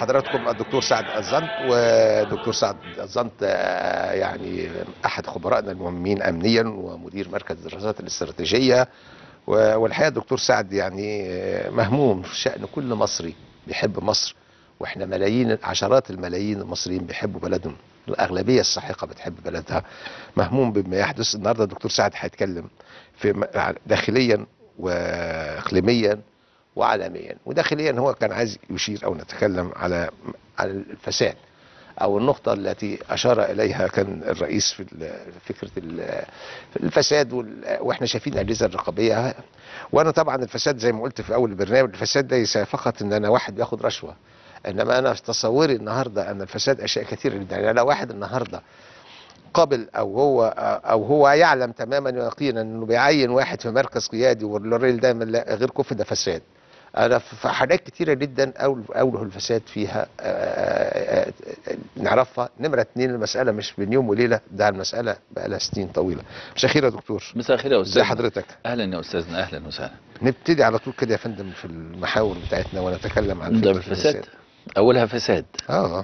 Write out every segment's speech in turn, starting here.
حضراتكم الدكتور سعد الزنط ودكتور سعد الزنط آه، يعني احد خبرائنا المهمين امنيا ومدير مركز الدراسات الاستراتيجيه و- والحقيقه الدكتور سعد يعني آه، مهموم في شان كل مصري بيحب مصر واحنا ملايين عشرات الملايين المصريين بيحبوا بلدهم الاغلبيه الساحقه بتحب بلدها مهموم بما يحدث النهارده الدكتور سعد هيتكلم في م- داخليا واقليميا وعالميا وداخليا هو كان عايز يشير او نتكلم على على الفساد او النقطه التي اشار اليها كان الرئيس في ال- فكره ال- الفساد وال- واحنا شايفين الاجهزه الرقابيه وانا طبعا الفساد زي ما قلت في اول البرنامج الفساد ليس فقط ان انا واحد بياخد رشوه انما انا في تصوري النهارده ان الفساد اشياء كثيره جدا يعني لو واحد النهارده قابل او هو او هو يعلم تماما ويقينا انه بيعين واحد في مركز قيادي والراجل ده من لا- غير كفء ده فساد انا في حاجات كتيره جدا أول- اوله الفساد فيها آه، آه، آه، نعرفها نمره اتنين المساله مش بين يوم وليله ده المساله بقى لها سنين طويله مساء الخير يا دكتور مساء الخير يا ازي استاذ حضرتك اهلا يا استاذنا اهلا وسهلا نبتدي على طول كده يا فندم في المحاور بتاعتنا ونتكلم عن نبدا فكرة بالفساد اولها فساد اه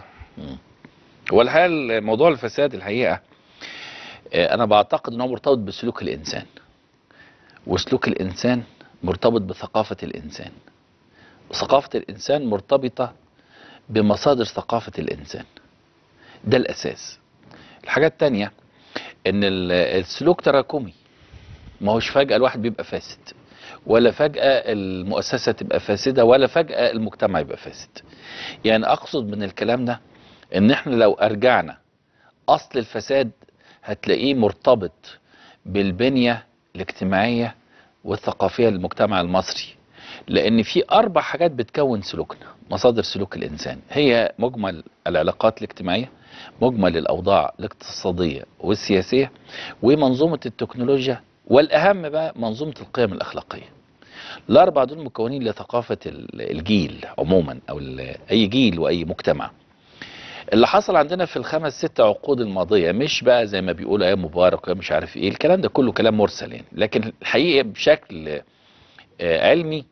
والحقيقه موضوع الفساد الحقيقه آه، انا بعتقد انه مرتبط بسلوك الانسان وسلوك الانسان مرتبط بثقافه الانسان وثقافه الانسان مرتبطه بمصادر ثقافه الانسان ده الاساس الحاجه الثانيه ان ال- السلوك تراكمي ما هوش فجاه الواحد بيبقى فاسد ولا فجاه المؤسسه تبقى فاسده ولا فجاه المجتمع يبقى فاسد يعني اقصد من الكلام ده ان احنا لو ارجعنا اصل الفساد هتلاقيه مرتبط بالبنيه الاجتماعيه والثقافيه للمجتمع المصري لان في اربع حاجات بتكون سلوكنا مصادر سلوك الانسان هي مجمل العلاقات الاجتماعيه مجمل الاوضاع الاقتصاديه والسياسيه ومنظومه التكنولوجيا والاهم بقى منظومه القيم الاخلاقيه الاربع دول مكونين لثقافه ال- الجيل عموما او ال- اي جيل واي مجتمع اللي حصل عندنا في الخمس ست عقود الماضيه مش بقى زي ما بيقولوا ايام مبارك ومش عارف ايه الكلام ده كله كلام مرسل يعني لكن الحقيقه بشكل آه، علمي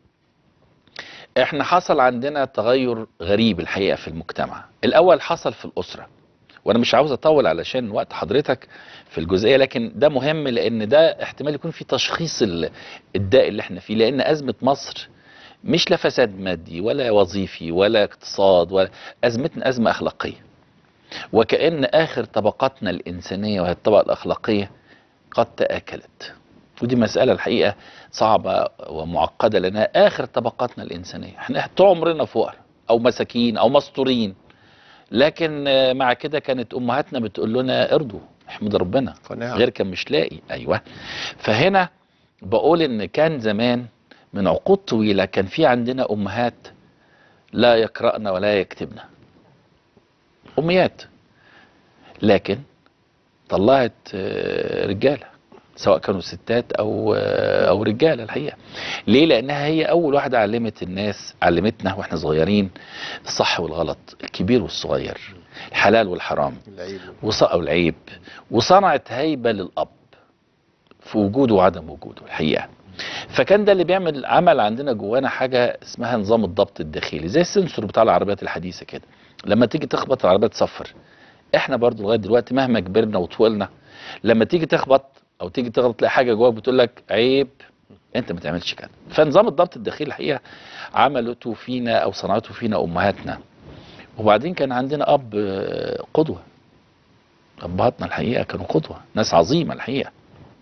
احنا حصل عندنا تغير غريب الحقيقه في المجتمع الاول حصل في الاسره وانا مش عاوز اطول علشان وقت حضرتك في الجزئيه لكن ده مهم لان ده احتمال يكون في تشخيص ال- الداء اللي احنا فيه لان ازمه مصر مش لا فساد مادي ولا وظيفي ولا اقتصاد ولا ازمتنا ازمه اخلاقيه وكأن آخر طبقاتنا الإنسانية وهي الطبقة الأخلاقية قد تآكلت ودي مسألة الحقيقة صعبة ومعقدة لأنها آخر طبقاتنا الإنسانية احنا طول عمرنا فقراء أو مساكين أو مستورين لكن آه، مع كده كانت أمهاتنا بتقول لنا ارضوا احمد ربنا قناعة. غير كان مش لاقي أيوة فهنا بقول إن كان زمان من عقود طويلة كان في عندنا أمهات لا يقرأن ولا يكتبن أميات لكن طلعت آه، رجالة سواء كانوا ستات أو آه، أو رجالة الحقيقة ليه؟ لأنها هي أول واحدة علمت الناس علمتنا وإحنا صغيرين الصح والغلط الكبير والصغير الحلال والحرام العيب وص- أو العيب وصنعت هيبة للأب في وجوده وعدم وجوده الحقيقة فكان ده اللي بيعمل عمل عندنا جوانا حاجة اسمها نظام الضبط الداخلي زي السنسور بتاع العربيات الحديثة كده لما تيجي تخبط العربية تصفر احنا برضو لغاية دلوقتي مهما كبرنا وطولنا لما تيجي تخبط او تيجي تغلط تلاقي حاجة جواك بتقول لك عيب انت ما تعملش كده فنظام الضبط الداخلي الحقيقة عملته فينا او صنعته فينا امهاتنا وبعدين كان عندنا اب آه، قدوة ابهاتنا الحقيقة كانوا قدوة ناس عظيمة الحقيقة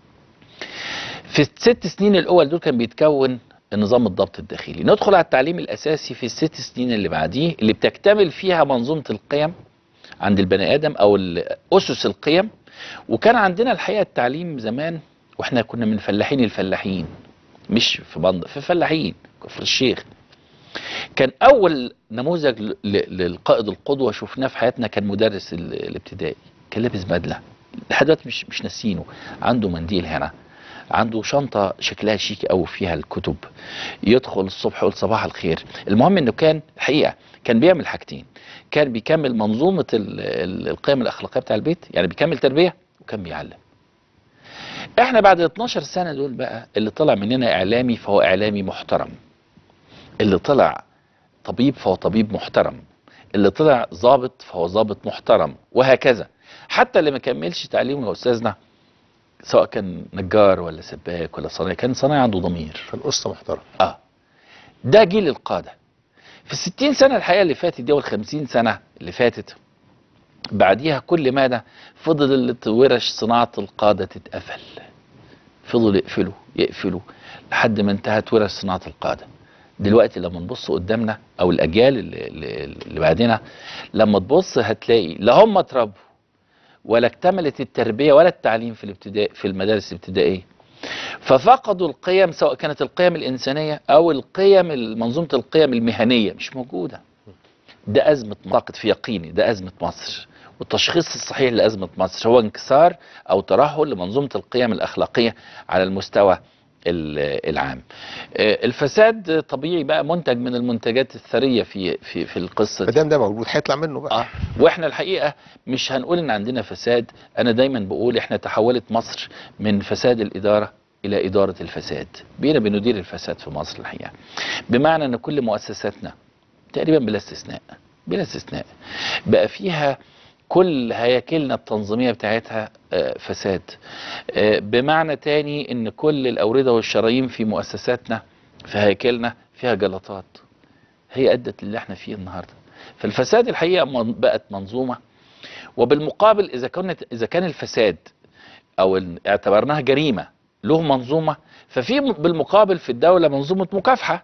في الست سنين الاول دول كان بيتكون النظام الضبط الداخلي ندخل على التعليم الاساسي في الست سنين اللي بعديه اللي بتكتمل فيها منظومه القيم عند البني ادم او ال- اسس القيم وكان عندنا الحقيقه التعليم زمان واحنا كنا من فلاحين الفلاحين مش في بند في فلاحين كفر الشيخ كان اول نموذج ل- ل- للقائد القدوه شفناه في حياتنا كان مدرس ال- الابتدائي كان لابس بدله لحد دلوقتي مش مش ناسينه عنده منديل هنا عنده شنطة شكلها شيك قوي فيها الكتب يدخل الصبح يقول صباح الخير المهم انه كان الحقيقة كان بيعمل حاجتين كان بيكمل منظومة ال- ال- القيم الأخلاقية بتاع البيت يعني بيكمل تربية وكان بيعلم احنا بعد 12 سنة دول بقى اللي طلع مننا إعلامي فهو إعلامي محترم اللي طلع طبيب فهو طبيب محترم اللي طلع ضابط فهو ضابط محترم وهكذا حتى اللي ما كملش تعليمه يا استاذنا سواء كان نجار ولا سباك ولا صنايعي كان صنايعي عنده ضمير كان قصه محترم اه ده جيل القادة في الستين سنة الحقيقة اللي فاتت دي والخمسين سنة اللي فاتت بعديها كل ماذا فضلت ورش صناعة القادة تتقفل فضلوا يقفلوا يقفلوا لحد ما انتهت ورش صناعة القادة دلوقتي لما نبص قدامنا او الاجيال اللي, اللي اللي بعدنا لما تبص هتلاقي لا هم اتربوا ولا اكتملت التربية ولا التعليم في الابتدائي في المدارس الابتدائية ففقدوا القيم سواء كانت القيم الإنسانية أو القيم منظومة القيم المهنية مش موجودة ده أزمة معتقد في يقيني ده أزمة مصر والتشخيص الصحيح لأزمة مصر هو انكسار أو ترهل لمنظومة القيم الأخلاقية على المستوى ال- العام آه، الفساد طبيعي بقى منتج من المنتجات الثرية في في في القصة ما دي دام ده موجود هيطلع منه بقى اه واحنا الحقيقه مش هنقول ان عندنا فساد انا دايما بقول احنا تحولت مصر من فساد الاداره الى اداره الفساد بقينا بندير الفساد في مصر الحقيقه بمعنى ان كل مؤسساتنا تقريبا بلا استثناء بلا استثناء بقى فيها كل هياكلنا التنظيميه بتاعتها آه، فساد آه، بمعنى تاني ان كل الاورده والشرايين في مؤسساتنا في هياكلنا فيها جلطات هي ادت اللي احنا فيه النهارده فالفساد الحقيقه من- بقت منظومه وبالمقابل اذا كانت اذا كان الفساد او ال- اعتبرناها جريمه له منظومه ففي م- بالمقابل في الدوله منظومه مكافحه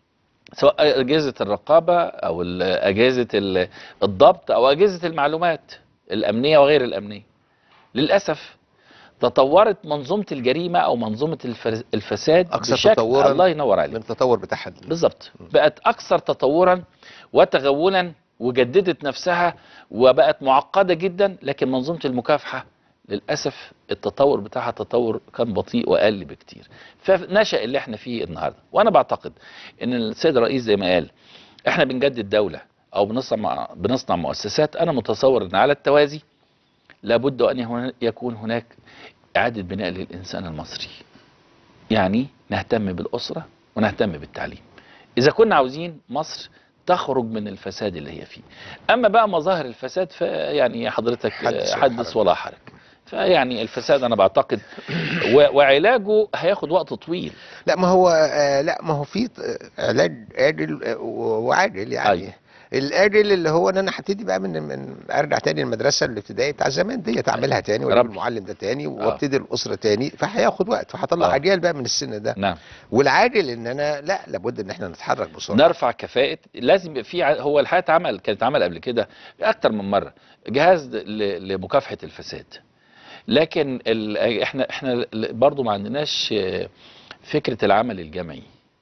سواء اجهزه الرقابه او ال- اجهزه ال- الضبط او اجهزه المعلومات الامنيه وغير الامنيه للاسف تطورت منظومه الجريمه او منظومه الفر- الفساد أكثر بشكل تطوراً الله ينور عليك من التطور بتاعها دي. بالظبط بقت اكثر تطورا وتغولا وجددت نفسها وبقت معقده جدا لكن منظومه المكافحه للاسف التطور بتاعها تطور كان بطيء واقل بكتير فنشا اللي احنا فيه النهارده وانا بعتقد ان السيد الرئيس زي ما قال احنا بنجدد دوله او بنصنع بنصنع مؤسسات انا متصور ان على التوازي لابد ان هنا- يكون هناك اعاده بناء للانسان المصري يعني نهتم بالاسره ونهتم بالتعليم اذا كنا عاوزين مصر تخرج من الفساد اللي هي فيه اما بقى مظاهر الفساد فيعني حضرتك حدث ولا حدث حرج. ولا حرج فيعني الفساد انا بعتقد و- وعلاجه هياخد وقت طويل لا ما هو آه لا ما هو في آه، علاج عادل آه، وعادل يعني أيوة. العادل اللي هو ان انا هبتدي بقى من من ارجع تاني المدرسه الابتدائيه بتاع زمان ديت اعملها تاني واجيب رب. المعلم ده تاني وابتدي الاسره تاني فهياخد وقت فهطلع آه. اجيال بقى من السن ده نعم والعادل ان انا لا لابد ان احنا نتحرك بسرعه نرفع كفاءة لازم يبقى في ع- هو الحقيقة اتعمل كانت اتعمل قبل كده أكتر من مرة جهاز ل- لمكافحة الفساد لكن ال... احنا احنا ل- برضو ما عندناش آه، فكرة العمل الجمعي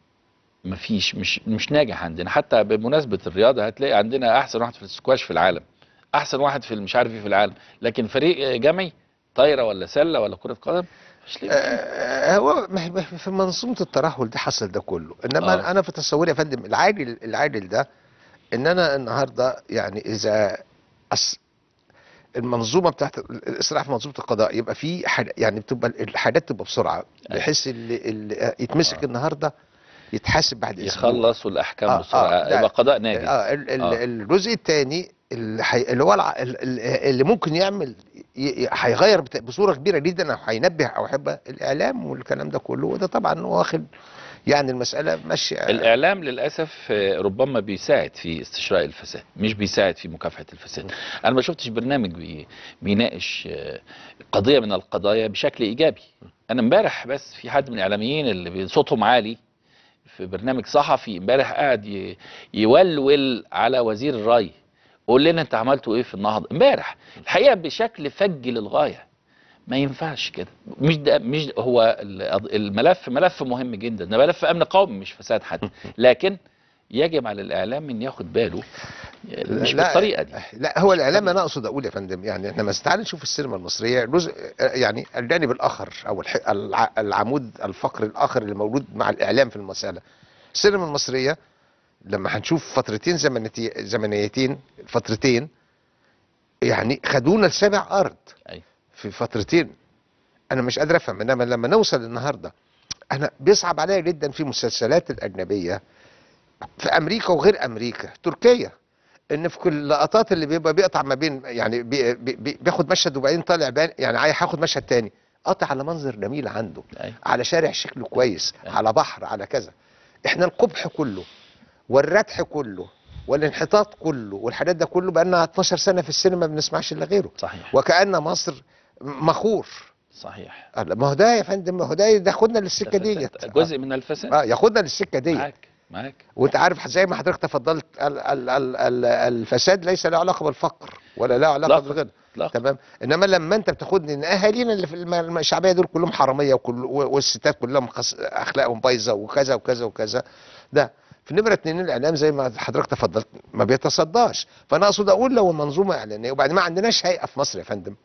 مفيش مش مش ناجح عندنا حتى بمناسبة الرياضة هتلاقي عندنا أحسن واحد في السكواش في العالم أحسن واحد في مش عارف ايه في العالم لكن فريق آه، جمعي طايرة ولا سلة ولا كرة قدم مش ليه آه، هو ما- ما- في منظومه الترهل ده حصل ده كله انما آه. آه. انا في تصوري يا فندم العادل العادل ده ان انا النهارده يعني اذا أس المنظومه بتاعت الاسراع في منظومه القضاء يبقى في حد يعني بتبقى الحاجات تبقى بسرعه بحيث اللي, اللي يتمسك آه. النهارده يتحاسب بعد اسبوع يخلص والأحكام آه، بسرعة آه، لا. يبقى قضاء ناجز اه ال- ال- آه. الجزء الثاني اللي, حي... اللي هو الع... ال- ال- اللي ممكن يعمل ي- ي- هيغير بت... بصوره كبيره جدا او هينبه او هيبقى الاعلام والكلام ده كله وده طبعا واخد يعني المساله ماشيه الإعلام للأسف آه، ربما بيساعد في استشراء الفساد مش بيساعد في مكافحة الفساد أنا ما شفتش برنامج بي بيناقش آه، قضية من القضايا بشكل إيجابي أنا امبارح بس في حد من الإعلاميين اللي بي- صوتهم عالي في برنامج صحفي امبارح قاعد ي- يولول على وزير الري قول لنا انت عملتوا ايه في النهضه امبارح الحقيقه بشكل فج للغايه ما ينفعش كده مش ده مش هو ال- الملف ملف مهم جدا ده ملف امن قومي مش فساد حد لكن يجب على الاعلام ان ياخد باله مش لا- بالطريقه دي لا هو الاعلام انا اقصد اقول يا فندم يعني احنا بس تعال نشوف السينما المصريه جزء يعني الجانب الاخر او الح- الع- العمود الفقري الاخر اللي موجود مع الاعلام في المساله السينما المصريه لما هنشوف فترتين زمنتي زمنيتين فترتين يعني خدونا لسابع ارض أيوة. في فترتين انا مش قادر افهم انما لما نوصل النهارده انا بيصعب عليا جدا في المسلسلات الاجنبيه في امريكا وغير امريكا تركيا ان في كل اللقطات اللي بيبقى بيقطع ما بين يعني بي بي بي- بياخد مشهد وبعدين طالع بان يعني عايز هاخد مشهد تاني قطع على منظر جميل عنده أيوة. على شارع شكله كويس أيوة. على بحر على كذا احنا القبح كله والردح كله والانحطاط كله والحاجات ده كله بقالنا 12 سنه في السينما ما بنسمعش الا غيره صحيح وكأن مصر مخور صحيح قال ما هو ده يا فندم ما هو ده ياخدنا للسكه ديت جزء من الفساد اه ياخدنا للسكه ديت معاك معاك وانت عارف زي ما حضرتك تفضلت ال ال ال ال الفساد ليس له علاقه بالفقر ولا له علاقه لا. بالغنى لا تمام انما لما انت بتاخدني ان اهالينا اللي في الم- الشعبيه دول كلهم حراميه وكل والستات كلهم خس- اخلاقهم بايظه وكذا وكذا وكذا ده في نمرة اتنين الاعلام زي ما حضرتك تفضلت ما بيتصداش فانا اقصد اقول لو المنظومه اعلانيه وبعدين ما عندناش هيئه في مصر يا فندم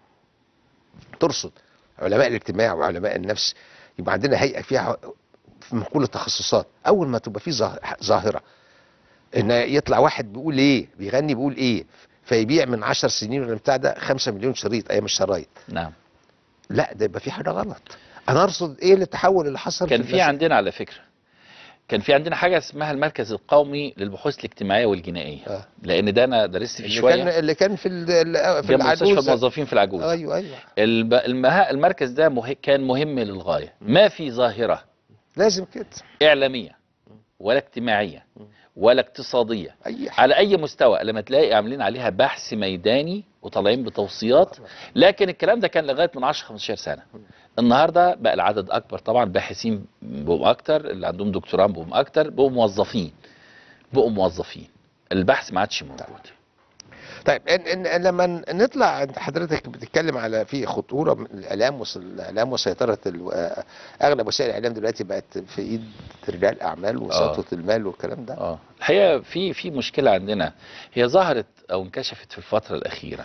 ترصد علماء الاجتماع وعلماء النفس يبقى عندنا هيئه فيها من كل التخصصات اول ما تبقى في ظاه- ظاهره ان يطلع واحد بيقول ايه بيغني بيقول ايه فيبيع من 10 سنين ولا بتاع ده 5 مليون شريط ايام الشرايط نعم لا ده يبقى في حاجه غلط انا ارصد ايه التحول اللي حصل كان في الناس- عندنا على فكرة كان في عندنا حاجة اسمها المركز القومي للبحوث الاجتماعية والجنائية آه. لأن ده أنا درست فيه اللي شوية كان اللي كان في ال- ال- في في مستشفى العجوز الموظفين في العجوز ايوه ايوه الب... المها... المركز ده مه... كان مهم للغاية ما في ظاهرة لازم كده إعلامية ولا اجتماعية ولا اقتصادية اي حاجه على أي مستوى لما تلاقي عاملين عليها بحث ميداني وطالعين بتوصيات لكن الكلام ده كان لغاية من 10 15 سنة النهاردة بقى العدد أكبر طبعا باحثين بقوا أكتر اللي عندهم دكتوراه بقوا أكتر بقوا موظفين بقوا موظفين البحث ما عادش موجود طيب إن إن إن لما نطلع عند حضرتك بتتكلم على في خطوره من الاعلام وس- الاعلام وسيطره ال- آه، اغلب وسائل الاعلام دلوقتي بقت في ايد رجال اعمال وسطوه المال والكلام ده اه الحقيقه في في مشكله عندنا هي ظهرت او انكشفت في الفتره الاخيره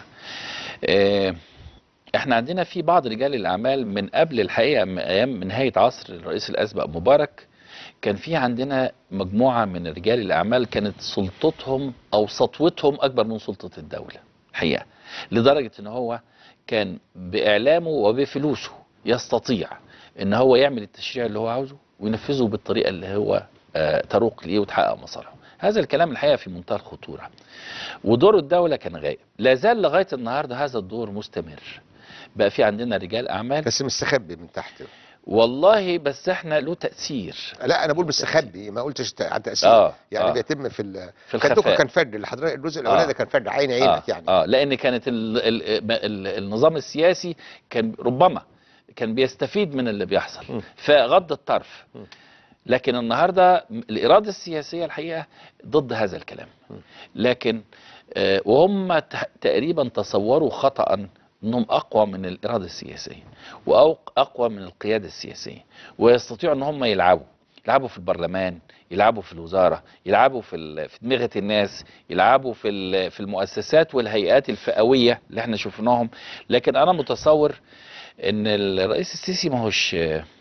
آه، احنا عندنا في بعض رجال الاعمال من قبل الحقيقه من ايام من نهايه عصر الرئيس الاسبق مبارك كان في عندنا مجموعه من رجال الاعمال كانت سلطتهم او سطوتهم اكبر من سلطه الدوله الحقيقه لدرجه ان هو كان باعلامه وبفلوسه يستطيع ان هو يعمل التشريع اللي هو عاوزه وينفذه بالطريقه اللي هو آه، تروق ليه وتحقق مصالحه هذا الكلام الحقيقه في منتهى الخطوره ودور الدوله كان غائب لا زال لغايه النهارده هذا الدور مستمر بقى في عندنا رجال اعمال بس مستخبي من تحت والله بس احنا له تاثير لا انا بقول مستخبي ما قلتش ت- عن تاثير آه، يعني آه. بيتم في ال... في كان دوكا الخفاء كان فرد اللي حضرتك الجزء الاولاني آه. ده كان فرد عين آه عينك يعني اه لان كانت ال ال ال النظام السياسي كان ربما كان بيستفيد من اللي بيحصل م. فغض الطرف م. لكن النهارده الاراده السياسيه الحقيقه ضد هذا الكلام لكن آه وهم ت- تقريبا تصوروا خطا انهم اقوى من الاراده السياسيه واقوى من القياده السياسيه ويستطيعوا ان هم يلعبوا يلعبوا في البرلمان يلعبوا في الوزاره يلعبوا في ال- في دماغه الناس يلعبوا في ال- في المؤسسات والهيئات الفئويه اللي احنا شفناهم لكن انا متصور ان الرئيس السيسي ما هوش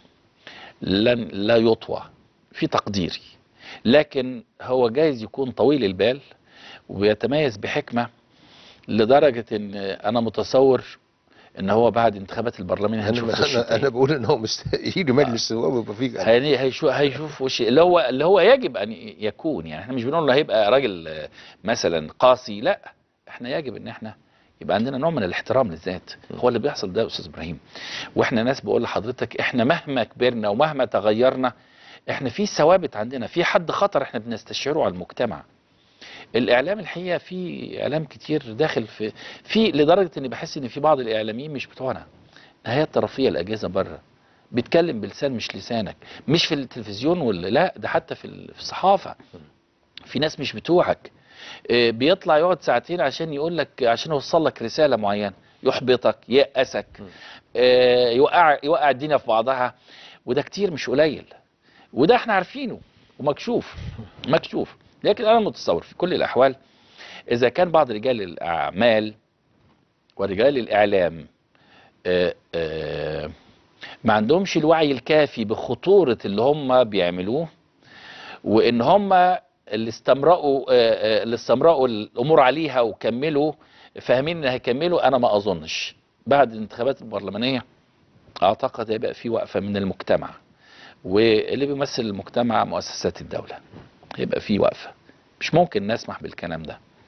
لن لا يطوى في تقديري لكن هو جايز يكون طويل البال وبيتميز بحكمه لدرجه ان انا متصور ان هو بعد انتخابات البرلمان هنشوف انا وشه انا, أنا تاني. بقول ان هو مست... يجي مجلس النواب ويبقى فيه هي- هيشوف هيشوف وش اللي هو اللي هو يجب ان يكون يعني احنا مش بنقول انه هيبقى راجل آه، مثلا قاسي لا احنا يجب ان احنا يبقى عندنا نوع من الاحترام للذات هو اللي بيحصل ده يا استاذ ابراهيم واحنا ناس بقول لحضرتك احنا مهما كبرنا ومهما تغيرنا احنا في ثوابت عندنا في حد خطر احنا بنستشعره على المجتمع الاعلام الحقيقه في اعلام كتير داخل في في لدرجه اني بحس ان في بعض الاعلاميين مش بتوعنا نهايات طرفيه الاجهزه بره بيتكلم بلسان مش لسانك مش في التلفزيون ولا لا ده حتى في ال- في الصحافه في ناس مش بتوعك آه، بيطلع يقعد ساعتين عشان يقول لك عشان يوصل لك رساله معينه يحبطك ييأسك آه، يوقع يوقع الدنيا في بعضها وده كتير مش قليل وده احنا عارفينه ومكشوف مكشوف لكن انا متصور في كل الاحوال اذا كان بعض رجال الاعمال ورجال الاعلام آه، آه، ما عندهمش الوعي الكافي بخطورة اللي هم بيعملوه وان هم اللي استمرأوا آه، آه، اللي استمرأوا الامور عليها وكملوا فاهمين ان هيكملوا انا ما اظنش بعد الانتخابات البرلمانية اعتقد هيبقى في وقفة من المجتمع واللي بيمثل المجتمع مؤسسات الدولة هيبقى في وقفة مش ممكن نسمح بالكلام ده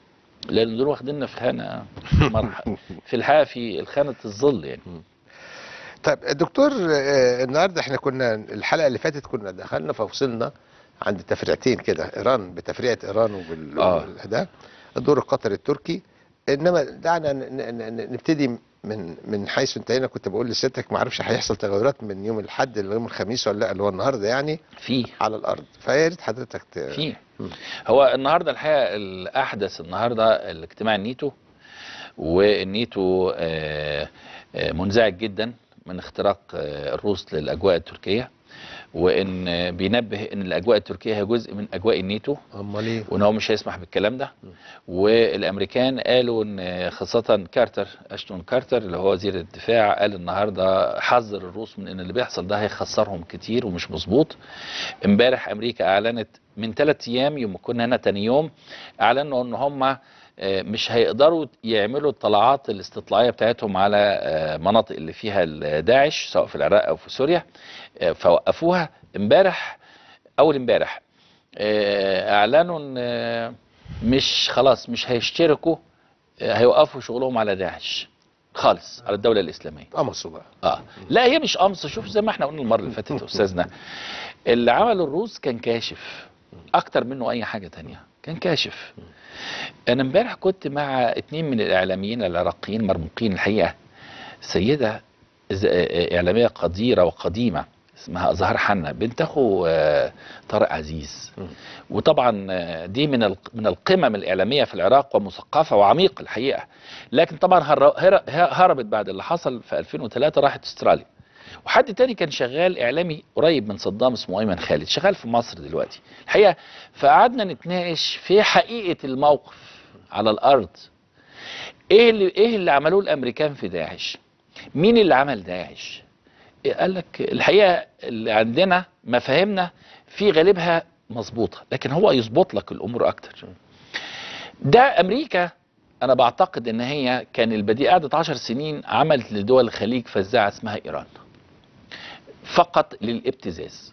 لان دول واخديننا في خانه مرح- في الحقيقه في الخانه الظل يعني طيب دكتور آه، النهارده احنا كنا الحلقه اللي فاتت كنا دخلنا فوصلنا عند تفريعتين كده ايران بتفريعه ايران وبال آه. ده الدور القطري التركي انما دعنا ن- ن- ن- نبتدي من من حيث انتهينا كنت بقول لسيادتك ما اعرفش هيحصل تغيرات من يوم الاحد ليوم الخميس ولا لا اللي هو النهارده يعني في على الارض فيا ريت حضرتك ت... في مم. هو النهارده الحقيقه الاحدث النهارده الاجتماع النيتو والنيتو آه، آه، منزعج جدا من اختراق آه، الروس للاجواء التركيه وان آه، بينبه ان الاجواء التركيه هي جزء من اجواء النيتو امال ايه وان هو مش هيسمح بالكلام ده والامريكان قالوا ان خاصه كارتر اشتون كارتر اللي هو وزير الدفاع قال النهارده حذر الروس من ان اللي بيحصل ده هيخسرهم كتير ومش مظبوط امبارح امريكا اعلنت من ثلاث ايام يوم كنا هنا تاني يوم اعلنوا ان هم آه، مش هيقدروا يعملوا الطلعات الاستطلاعيه بتاعتهم على آه، مناطق اللي فيها داعش سواء في العراق او في سوريا آه، فوقفوها امبارح اول امبارح آه، اعلنوا ان آه، مش خلاص مش هيشتركوا آه، هيوقفوا شغلهم على داعش خالص على الدوله الاسلاميه قمصوا بقى اه لا هي مش قمص شوف زي ما احنا قلنا المره اللي فاتت يا استاذنا اللي عمله الروس كان كاشف اكتر منه اي حاجه تانية كان كاشف انا امبارح كنت مع اتنين من الاعلاميين العراقيين مرموقين الحقيقه سيده ز- آه، اعلاميه قديره وقديمه اسمها زهر حنا بنت اخو آه، طارق عزيز مم. وطبعا آه، دي من الق- من القمم الاعلاميه في العراق ومثقفه وعميقه الحقيقه لكن طبعا هر- هر- هربت بعد اللي حصل في 2003 راحت استراليا وحد تاني كان شغال اعلامي قريب من صدام اسمه ايمن خالد شغال في مصر دلوقتي الحقيقه فقعدنا نتناقش في حقيقه الموقف على الارض ايه اللي ايه اللي عملوه الامريكان في داعش مين اللي عمل داعش إيه قال لك الحقيقه اللي عندنا مفاهيمنا في غالبها مظبوطه لكن هو يظبط لك الامور اكتر ده امريكا انا بعتقد ان هي كان البديهه قعدت 10 سنين عملت لدول الخليج فزاعه اسمها ايران فقط للابتزاز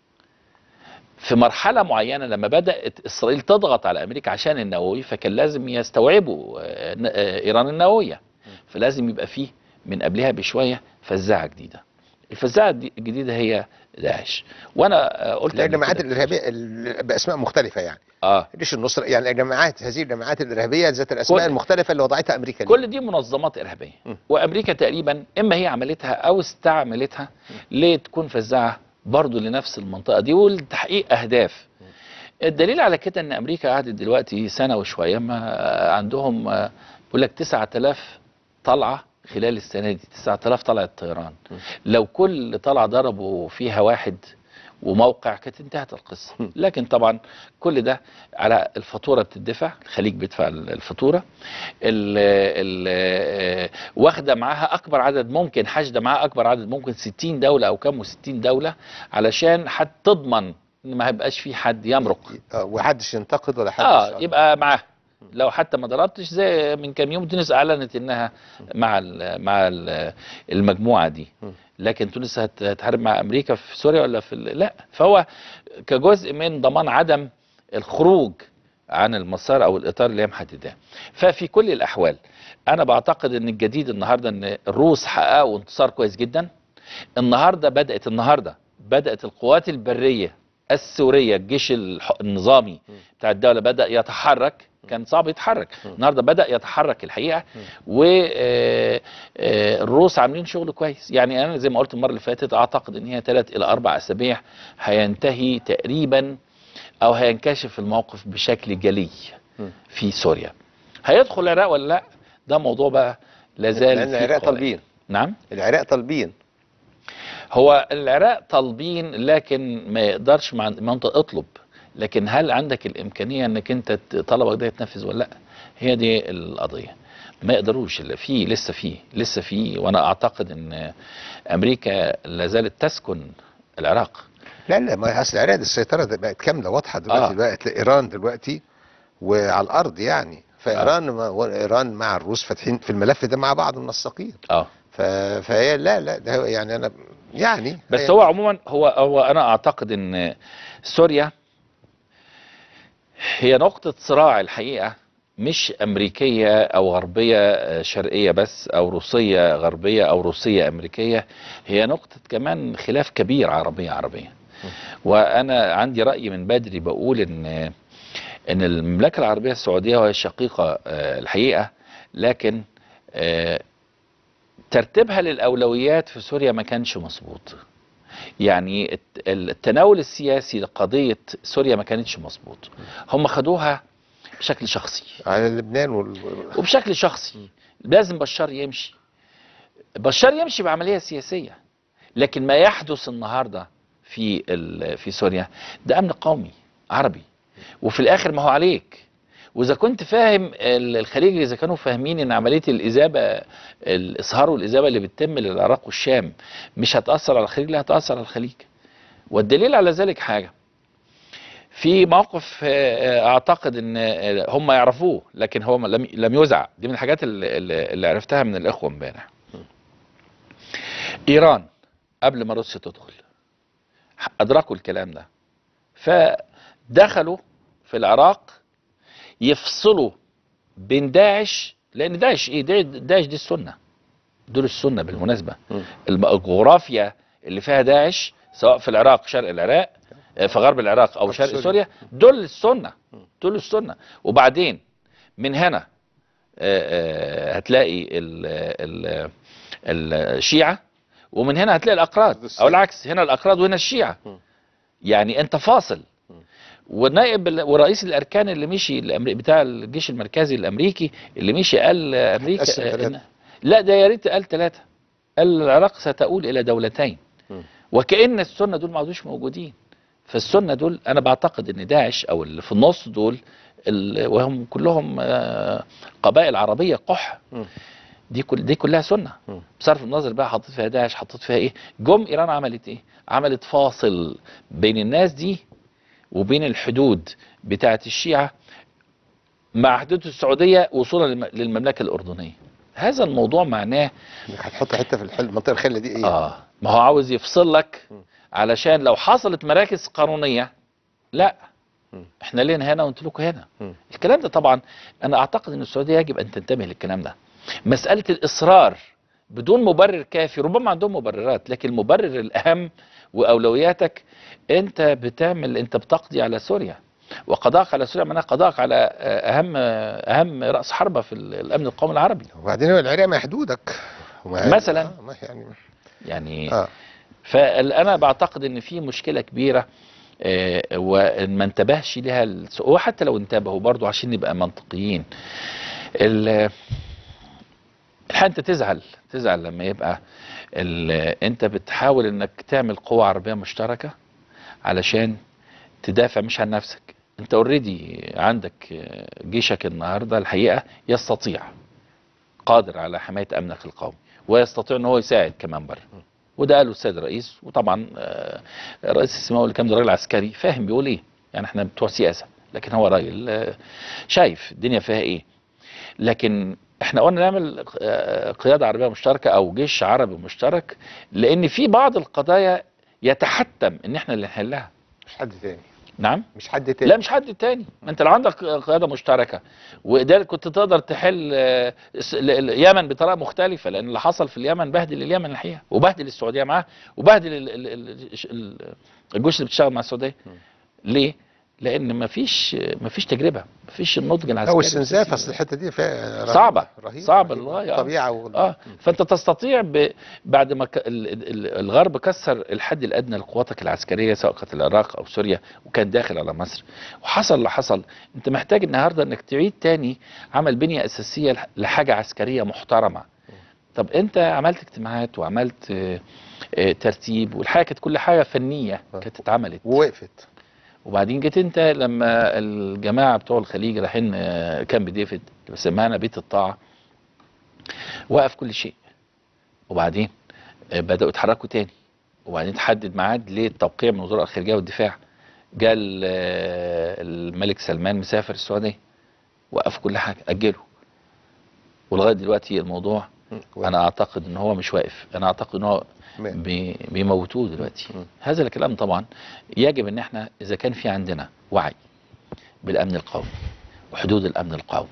في مرحلة معينة لما بدأت إسرائيل تضغط على أمريكا عشان النووي فكان لازم يستوعبوا آه، ن- آه، إيران النووية فلازم يبقى فيه من قبلها بشوية فزاعة جديدة الفزاعة دي- الجديدة هي داعش وأنا آه، قلت لا قبل الجماعات كده- الارهابيه ال- باسماء مختلفه يعني آه جيش النصر يعني الجماعات هذه الجماعات الارهابيه ذات الاسماء كل- المختلفه اللي وضعتها امريكا ليه. كل دي منظمات إرهابية م. وأمريكا تقريبا إما هي عملتها أو استعملتها لتكون فزاعة برضو لنفس المنطقة دي ولتحقيق أهداف الدليل على كده ان امريكا قعدت دلوقتي سنه وشويه ما عندهم آه، بيقول لك 9000 طلعه خلال السنه دي 9000 طلعه طيران لو كل طلعه ضربوا فيها واحد وموقع كانت انتهت القصه لكن طبعا كل ده على الفاتوره بتدفع الخليج بيدفع الفاتوره ال ال واخده معاها اكبر عدد ممكن حشده معاها اكبر عدد ممكن 60 دوله او كام و60 دوله علشان حتى تضمن ان ما هيبقاش في حد يمرق آه، وحدش ينتقد ولا حد اه يبقى معاه لو حتى ما ضربتش زي من كام يوم تونس اعلنت انها مع ال مع ال المجموعه دي م. لكن تونس هت- هتحارب مع امريكا في سوريا ولا في ال- لا فهو كجزء من ضمان عدم الخروج عن المسار او الاطار اللي هي محدداه ففي كل الاحوال انا بعتقد ان الجديد النهارده ان الروس حققوا انتصار كويس جدا النهارده بدات النهارده بدات القوات البريه السوريه الجيش الح- النظامي بتاع الدوله بدا يتحرك كان صعب يتحرك النهارده بدا يتحرك الحقيقه والروس عاملين شغل كويس يعني انا زي ما قلت المره اللي فاتت اعتقد ان هي ثلاث الى اربع اسابيع هينتهي تقريبا او هينكشف الموقف بشكل جلي في سوريا هيدخل العراق ولا لا ده موضوع بقى لا زال لان فيه العراق قوائم. طالبين نعم العراق طالبين هو العراق طالبين لكن ما يقدرش مع ما انت اطلب لكن هل عندك الامكانيه انك انت ت- طلبك ده يتنفذ ولا لا هي دي القضيه ما يقدروش الا في لسه في لسه في وانا اعتقد ان امريكا لا زالت تسكن العراق لا لا ما اصل العراق دي السيطره ده بقت كامله واضحه دلوقتي آه. آه. بقت ايران دلوقتي وعلى الارض يعني فايران آه. ايران مع الروس فاتحين في الملف ده مع بعض منسقين اه ف... فهي لا لا ده هو يعني انا يعني بس هي- هو عموما هو هو انا اعتقد ان سوريا هي نقطة صراع الحقيقة مش امريكيه او غربيه آه، شرقيه بس او روسيه غربيه او روسيه امريكيه هي نقطه كمان خلاف كبير عربيه عربيه وانا عندي راي من بدري بقول ان ان المملكه العربيه السعوديه وهي شقيقه آه، الحقيقه لكن آه، ترتيبها للاولويات في سوريا ما كانش مظبوط يعني الت- التناول السياسي لقضيه سوريا ما كانتش مظبوط هم خدوها بشكل شخصي على لبنان وال... وبشكل شخصي لازم بشار يمشي بشار يمشي بعمليه سياسيه لكن ما يحدث النهارده في ال- في سوريا ده امن قومي عربي وفي الاخر ما هو عليك واذا كنت فاهم ال- الخليج اذا كانوا فاهمين ان عمليه الاذابه الاسهار والاذابه اللي بتتم للعراق والشام مش هتاثر على الخليج لا هتاثر على الخليج والدليل على ذلك حاجه في موقف آه، اعتقد ان آه، هم يعرفوه لكن هو لم لم يذع دي من الحاجات اللي, اللي اللي عرفتها من الاخوه امبارح ايران قبل ما روسيا تدخل ادركوا الكلام ده فدخلوا في العراق يفصلوا بين داعش لان داعش ايه دا- داعش دي السنه دول السنه بالمناسبه مم. الم- الجغرافيا اللي فيها داعش سواء في العراق شرق العراق آه، في غرب العراق او أو شرق سوريا. سوريا دول السنه دول السنه وبعدين من هنا آه، آه، هتلاقي ال- ال- ال- الشيعه ومن هنا هتلاقي الاكراد او العكس هنا الاكراد وهنا الشيعه م. يعني انت فاصل والنائب ال- ورئيس الاركان اللي مشي الأمري- بتاع الجيش المركزي الامريكي اللي مشي قال آه، امريكا هتقسم آه، ثلاثة. إن- لا ده يا ريت قال ثلاثه قال العراق ستؤول الى دولتين م. وكأن السنة دول ما عادوش موجودين فالسنة دول أنا بعتقد إن داعش أو اللي في النص دول ال- وهم كلهم آه، قبائل عربية قح م. دي كل دي كلها سنة م. بصرف النظر بقى حطيت فيها داعش حطيت فيها إيه جم إيران عملت إيه عملت فاصل بين الناس دي وبين الحدود بتاعة الشيعة مع حدود السعودية وصولا للم- للمملكة الأردنية هذا الموضوع معناه انك هتحط حته في الحل المنطقه الخله دي ايه؟ اه ما هو عاوز يفصل لك م. علشان لو حصلت مراكز قانونيه لا م. احنا لينا هنا وانتوا لكم هنا م. الكلام ده طبعا انا اعتقد ان السعوديه يجب ان تنتبه للكلام ده مساله الاصرار بدون مبرر كافي ربما عندهم مبررات لكن المبرر الاهم واولوياتك انت بتعمل انت بتقضي على سوريا وقضاءك على سوريا معناه قضاءك على آه، اهم اهم راس حربه في الامن القومي العربي وبعدين هو العراق ما حدودك وما- مثلاً. آه، ما يعني يعني اه فانا بعتقد ان في مشكله كبيره آه، وان ما انتبهش لها الس- وحتى لو انتبهوا برضو عشان نبقى منطقيين ال- الحقيقه انت تزعل تزعل لما يبقى ال- انت بتحاول انك تعمل قوه عربيه مشتركه علشان تدافع مش عن نفسك انت اوريدي عندك آه، جيشك النهارده الحقيقه يستطيع قادر على حمايه امنك القومي ويستطيع ان هو يساعد كمان بره وده قاله السيد الرئيس وطبعا آه، الرئيس السماوي اللي كان ده راجل عسكري فاهم بيقول ايه يعني احنا بتوع سياسه لكن هو راجل آه، شايف الدنيا فيها ايه لكن احنا قلنا نعمل آه، قياده عربيه مشتركه او جيش عربي مشترك لان في بعض القضايا يتحتم ان احنا اللي نحلها مش حد تاني نعم مش حد تاني لا مش حد تاني ما انت لو عندك قياده مشتركه وقدرت كنت تقدر تحل آه، الس- ال- ال- اليمن بطريقه مختلفه لان اللي حصل في اليمن بهدل اليمن الحقيقه وبهدل السعوديه معاه وبهدل ال- ال- ال- ال- الجيوش اللي بتشتغل مع السعوديه ليه؟ لان ما فيش ما فيش تجربه ما فيش النضج العسكري او استنزاف اصل الحته دي فيها رهيبة- صعبة. رهيبة صعبة رهيبة. للغاية، آه. الطبيعه وال... اه فانت تستطيع ب... بعد ما ك... ال... ال... الغرب كسر الحد الادنى لقواتك العسكريه سواء كانت العراق او سوريا وكان داخل على مصر وحصل اللي حصل انت محتاج النهارده انك تعيد تاني عمل بنيه اساسيه لح- لحاجه عسكريه محترمه طب انت عملت اجتماعات وعملت آه، آه، ترتيب والحاجه كانت كل حاجه فنيه آه. كانت اتعملت ووقفت وبعدين جيت انت لما الجماعه بتوع الخليج رايحين آه، كامب ديفيد اللي بسمعنا بيت الطاعه وقف كل شيء وبعدين آه، بداوا يتحركوا تاني وبعدين تحدد ميعاد للتوقيع من وزراء الخارجيه والدفاع جاء ال- آه، الملك سلمان مسافر السعوديه وقف كل حاجه اجله ولغايه دلوقتي الموضوع مم. انا اعتقد ان هو مش واقف انا اعتقد ان هو مات. بي- بيموتوه دلوقتي مم. هذا الكلام طبعا يجب ان احنا اذا كان في عندنا وعي بالامن القومي وحدود الامن القومي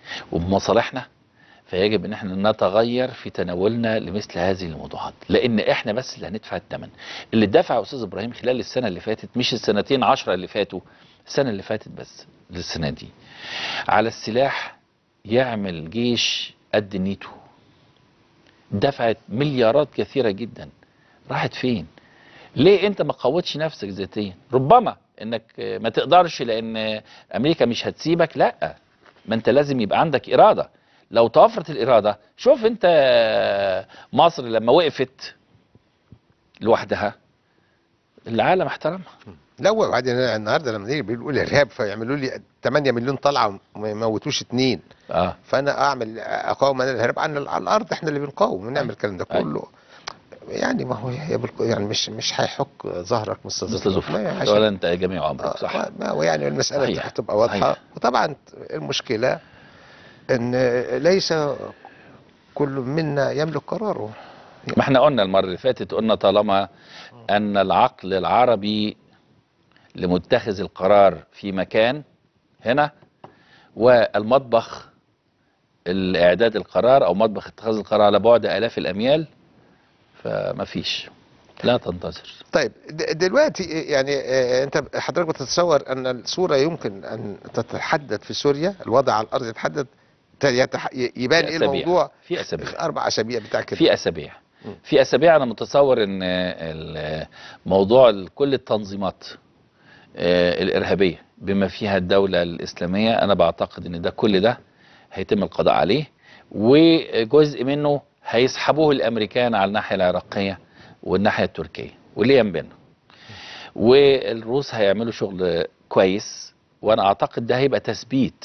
وبمصالحنا فيجب ان احنا نتغير في تناولنا لمثل هذه الموضوعات لان احنا بس اللي هندفع الثمن اللي دفع يا استاذ ابراهيم خلال السنه اللي فاتت مش السنتين عشرة اللي فاتوا السنه اللي فاتت بس للسنه دي على السلاح يعمل جيش قد نيتو دفعت مليارات كثيره جدا راحت فين ليه انت ما قوتش نفسك ذاتيا ربما انك ما تقدرش لان امريكا مش هتسيبك لا ما انت لازم يبقى عندك اراده لو توفرت الاراده شوف انت مصر لما وقفت لوحدها العالم احترمها لا وبعدين أنا النهارده لما نيجي بيقول ارهاب فيعملوا لي 8 مليون طلعه وما يموتوش اثنين اه فانا اعمل اقاوم انا الارهاب عن على الارض احنا اللي بنقاوم ونعمل الكلام ده أيوة. كله يعني ما هو هي بالق- يعني مش مش هيحك ظهرك مثل مثل ما زفر عشان- ولا انت جميع امرك آه، صح ما- ما هو يعني المسألة صحيح. هتبقى واضحة صحيح. وطبعا المشكلة ان ليس كل منا يملك قراره ما احنا قلنا المره اللي فاتت قلنا طالما ان العقل العربي لمتخذ القرار في مكان هنا والمطبخ الاعداد القرار او مطبخ اتخاذ القرار على بعد الاف الاميال فما فيش لا تنتظر طيب د- دلوقتي يعني آه، انت حضرتك بتتصور ان الصورة يمكن ان تتحدد في سوريا الوضع على الارض يتحدد ت- يتح- ي- يبان في ايه أسابيع. الموضوع في اسابيع اربع اسابيع بتاع كده في اسابيع مم. في اسابيع انا متصور ان ال- موضوع ال- كل التنظيمات آه، الارهابيه بما فيها الدوله الاسلاميه انا بعتقد ان ده كل ده هيتم القضاء عليه وجزء منه هيسحبوه الامريكان على الناحيه العراقيه والناحيه التركيه واللي ينبنا والروس هيعملوا شغل كويس وانا اعتقد ده هيبقى تثبيت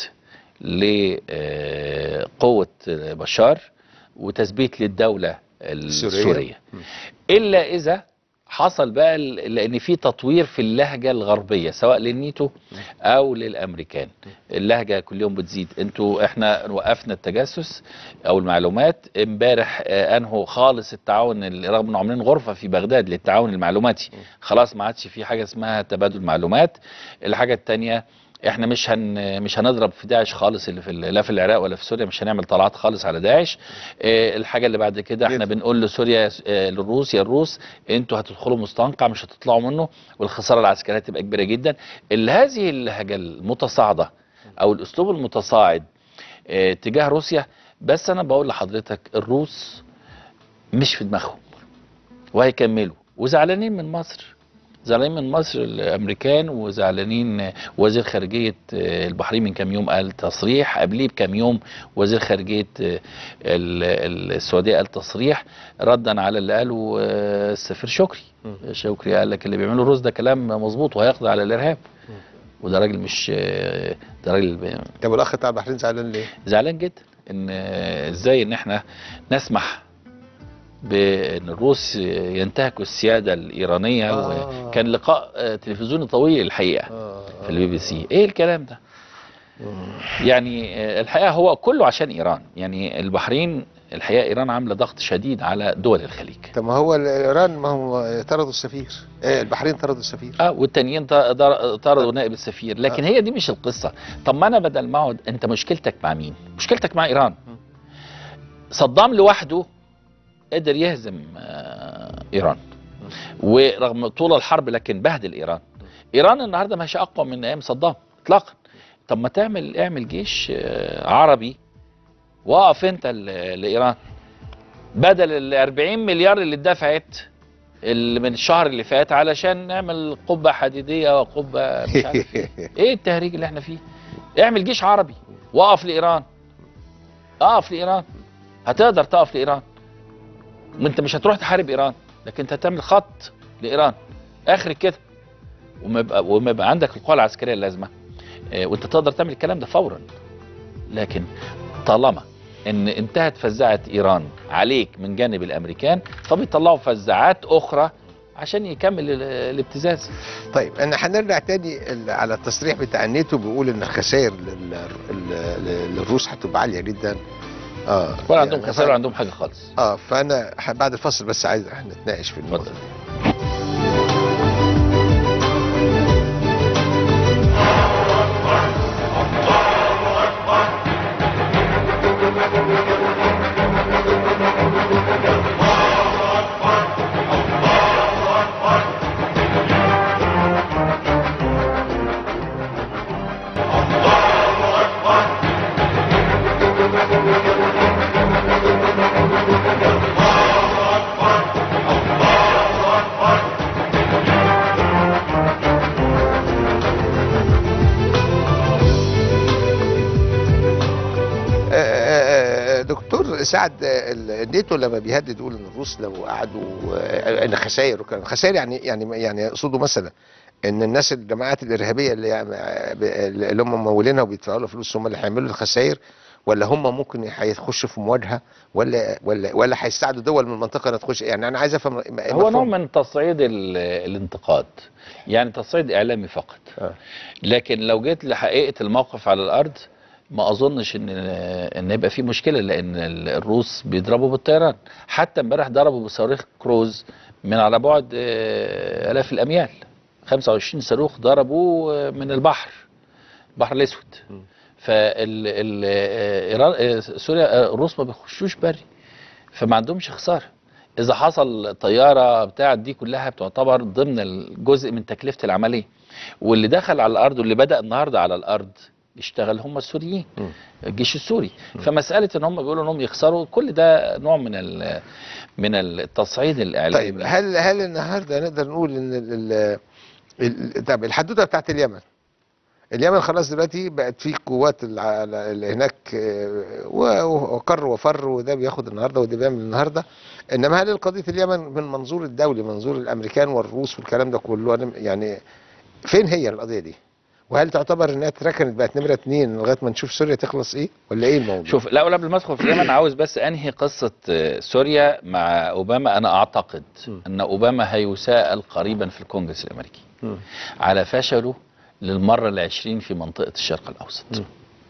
لقوه بشار وتثبيت للدوله السورية. السوريه م. الا اذا حصل بقى ال- لان في تطوير في اللهجه الغربيه سواء للنيتو او للامريكان اللهجه كل يوم بتزيد انتوا احنا وقفنا التجسس او المعلومات امبارح آه، انهوا خالص التعاون ال- رغم انه عاملين غرفه في بغداد للتعاون المعلوماتي خلاص ما عادش في حاجه اسمها تبادل معلومات الحاجه الثانيه احنا مش هن مش هنضرب في داعش خالص اللي في ال- لا في العراق ولا في سوريا مش هنعمل طلعات خالص على داعش اه الحاجه اللي بعد كده احنا جدا. بنقول لسوريا يا س- اه للروس يا الروس انتوا هتدخلوا مستنقع مش هتطلعوا منه والخساره العسكريه هتبقى كبيره جدا اللي هذه اللهجه المتصاعده او الاسلوب المتصاعد اه تجاه روسيا بس انا بقول لحضرتك الروس مش في دماغهم وهيكملوا وزعلانين من مصر زعلانين من مصر الامريكان وزعلانين وزير خارجيه آه، البحرين من كام يوم قال تصريح قبليه بكام يوم وزير خارجيه آه، ال- ال- السعوديه قال تصريح ردا على اللي قاله آه، السفير شكري مم. شكري قال لك اللي بيعمله الروس ده كلام مظبوط وهيقضي على الارهاب وده راجل مش آه، ده راجل ب- طب والاخ بتاع البحرين زعلان ليه؟ زعلان جدا ان آه، ازاي ان احنا نسمح بان الروس ينتهكوا السياده الايرانيه آه. وكان لقاء آه، تلفزيوني طويل الحقيقه في البي بي سي ايه الكلام ده يعني آه، الحقيقه هو كله عشان ايران يعني البحرين الحقيقه ايران عامله ضغط شديد على دول الخليج طب ما هو ايران ما هو طردوا السفير آه، البحرين طردوا السفير اه والتانيين ط- در- طردوا نائب السفير لكن هي دي مش القصه طب ما انا بدل ما اقعد انت مشكلتك مع مين مشكلتك مع ايران صدام لوحده قدر يهزم آه، ايران ورغم طول الحرب لكن بهدل ايران ايران النهارده ماشيه اقوى من ايام صدام اطلاقا طب ما تعمل اعمل جيش آه، عربي وقف انت ل- لايران بدل ال 40 مليار اللي اتدفعت اللي من الشهر اللي فات علشان نعمل قبه حديديه وقبه مش عارف ايه ايه التهريج اللي احنا فيه اعمل جيش عربي وقف لايران اقف لايران هتقدر تقف لايران ما انت مش هتروح تحارب ايران لكن انت هتعمل خط لايران اخر كده وما يبقى وما يبقى عندك القوى العسكريه اللازمه اه وانت تقدر تعمل الكلام ده فورا لكن طالما ان انتهت فزاعه ايران عليك من جانب الامريكان فبيطلعوا فزاعات اخرى عشان يكمل ال- الابتزاز طيب انا هنرجع تاني ال- على التصريح بتاع الناتو بيقول ان الخسائر لل- لل- للروس هتبقى عاليه جدا اه ولا عندهم يعني خسائر ف- ولا عندهم حاجه خالص اه فانا ح- بعد الفصل بس عايز نتناقش في النقطه اتفضل. دي دكتور سعد ال- الناتو لما بيهدد يقول ان الروس لو قعدوا آه، ان خسائر وكلام خسائر يعني يعني يعني يقصدوا مثلا ان الناس الجماعات الارهابيه اللي يعني اللي هم ممولينها وبيدفعوا لها فلوس هم اللي هيعملوا الخسائر ولا هم ممكن هيخشوا في مواجهه ولا ولا ولا هيساعدوا دول من المنطقه انها تخش يعني انا عايز افهم هو مفهوم. نوع من تصعيد ال- الانتقاد يعني تصعيد اعلامي فقط آه. لكن لو جيت لحقيقه الموقف على الارض ما اظنش ان ان يبقى في مشكله لان ال- الروس بيضربوا بالطيران حتى امبارح ضربوا بصواريخ كروز من على بعد آه، الاف الاميال 25 صاروخ ضربوا آه، من البحر البحر الاسود فال ال- آه، إيران آه، سوريا آه، الروس ما بيخشوش بري فما عندهمش خساره اذا حصل طياره بتاعت دي كلها بتعتبر ضمن الجزء من تكلفه العمليه واللي دخل على الارض واللي بدا النهارده على الارض يشتغل هم السوريين مم. الجيش السوري فمساله ان هم بيقولوا انهم يخسروا كل ده نوع من ال- من التصعيد الاعلامي طيب هل هل النهارده نقدر نقول ان ال ال ال- طب الحدوته بتاعت اليمن اليمن خلاص دلوقتي بقت في قوات الع- اللي هناك آه، و- وقر وفر وده بياخد النهارده وده بيعمل النهارده انما هل قضيه اليمن من منظور الدولي منظور الامريكان والروس والكلام ده كله أنا يعني فين هي القضيه دي؟ وهل تعتبر انها اتركنت بقت نمره اتنين لغايه ما نشوف سوريا تخلص ايه ولا ايه الموضوع؟ شوف لا قبل ما ادخل في اليمن عاوز بس انهي قصه آه، سوريا مع اوباما انا اعتقد م. ان اوباما هيساءل قريبا في الكونجرس الامريكي مم. على فشله للمره العشرين في منطقه الشرق الاوسط م.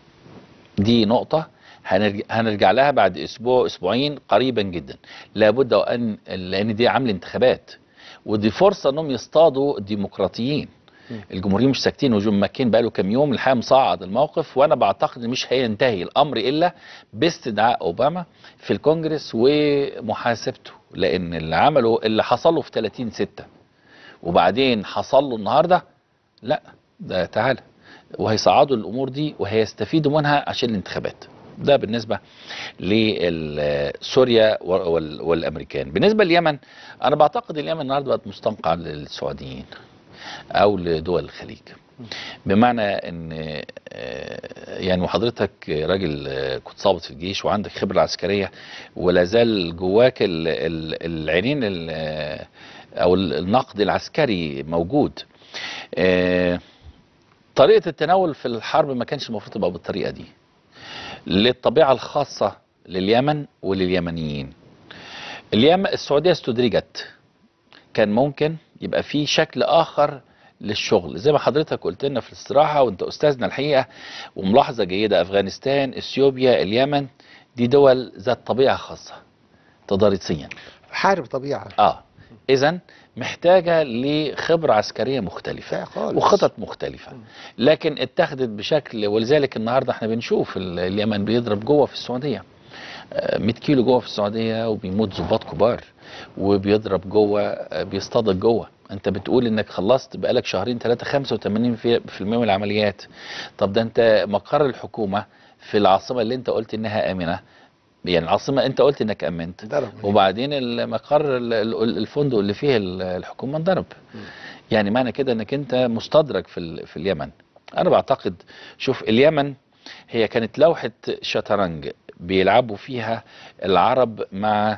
دي نقطه هنرجع, هنرجع لها بعد اسبوع اسبوعين قريبا جدا لابد ان لان دي عامل انتخابات ودي فرصه انهم يصطادوا الديمقراطيين م. الجمهوريين مش ساكتين وجون ماكين بقاله كام يوم الحقيقه مصعد الموقف وانا بعتقد ان مش هينتهي الامر الا باستدعاء اوباما في الكونجرس ومحاسبته لان اللي عمله اللي حصل له في 30 6 وبعدين حصل له النهارده لا ده تعالى وهيصعدوا الامور دي وهيستفيدوا منها عشان الانتخابات ده بالنسبه لسوريا وال- والامريكان بالنسبه لليمن انا بعتقد اليمن النهارده بقت مستنقع للسعوديين او لدول الخليج بمعنى ان آه، يعني وحضرتك راجل آه، كنت ضابط في الجيش وعندك خبره عسكريه ولا زال جواك ال- ال- العينين ال- آه، او ال- النقد العسكري موجود آه، طريقه التناول في الحرب ما كانش المفروض تبقى بالطريقه دي للطبيعه الخاصه لليمن ولليمنيين اليمن السعوديه استدرجت كان ممكن يبقى في شكل اخر للشغل زي ما حضرتك قلت لنا في الاستراحه وانت استاذنا الحقيقه وملاحظه جيده افغانستان اثيوبيا اليمن دي دول ذات طبيعه خاصه تضاريسيا حارب طبيعه اه اذا محتاجه لخبره عسكريه مختلفه لا خالص. وخطط مختلفه لكن اتخذت بشكل ولذلك النهارده احنا بنشوف ال- اليمن بيضرب جوه في السعوديه آه، 100 كيلو جوه في السعوديه وبيموت ضباط كبار وبيضرب جوه آه، بيصطادك جوه انت بتقول انك خلصت بقالك شهرين ثلاثه 85% في في المية من العمليات طب ده انت مقر الحكومه في العاصمه اللي انت قلت انها امنه يعني العاصمه انت قلت انك امنت ضرب وبعدين المقر ال- ال- الفندق اللي فيه ال- الحكومه انضرب يعني معنى كده انك انت مستدرج في ال- في اليمن انا بعتقد شوف اليمن هي كانت لوحه شطرنج بيلعبوا فيها العرب مع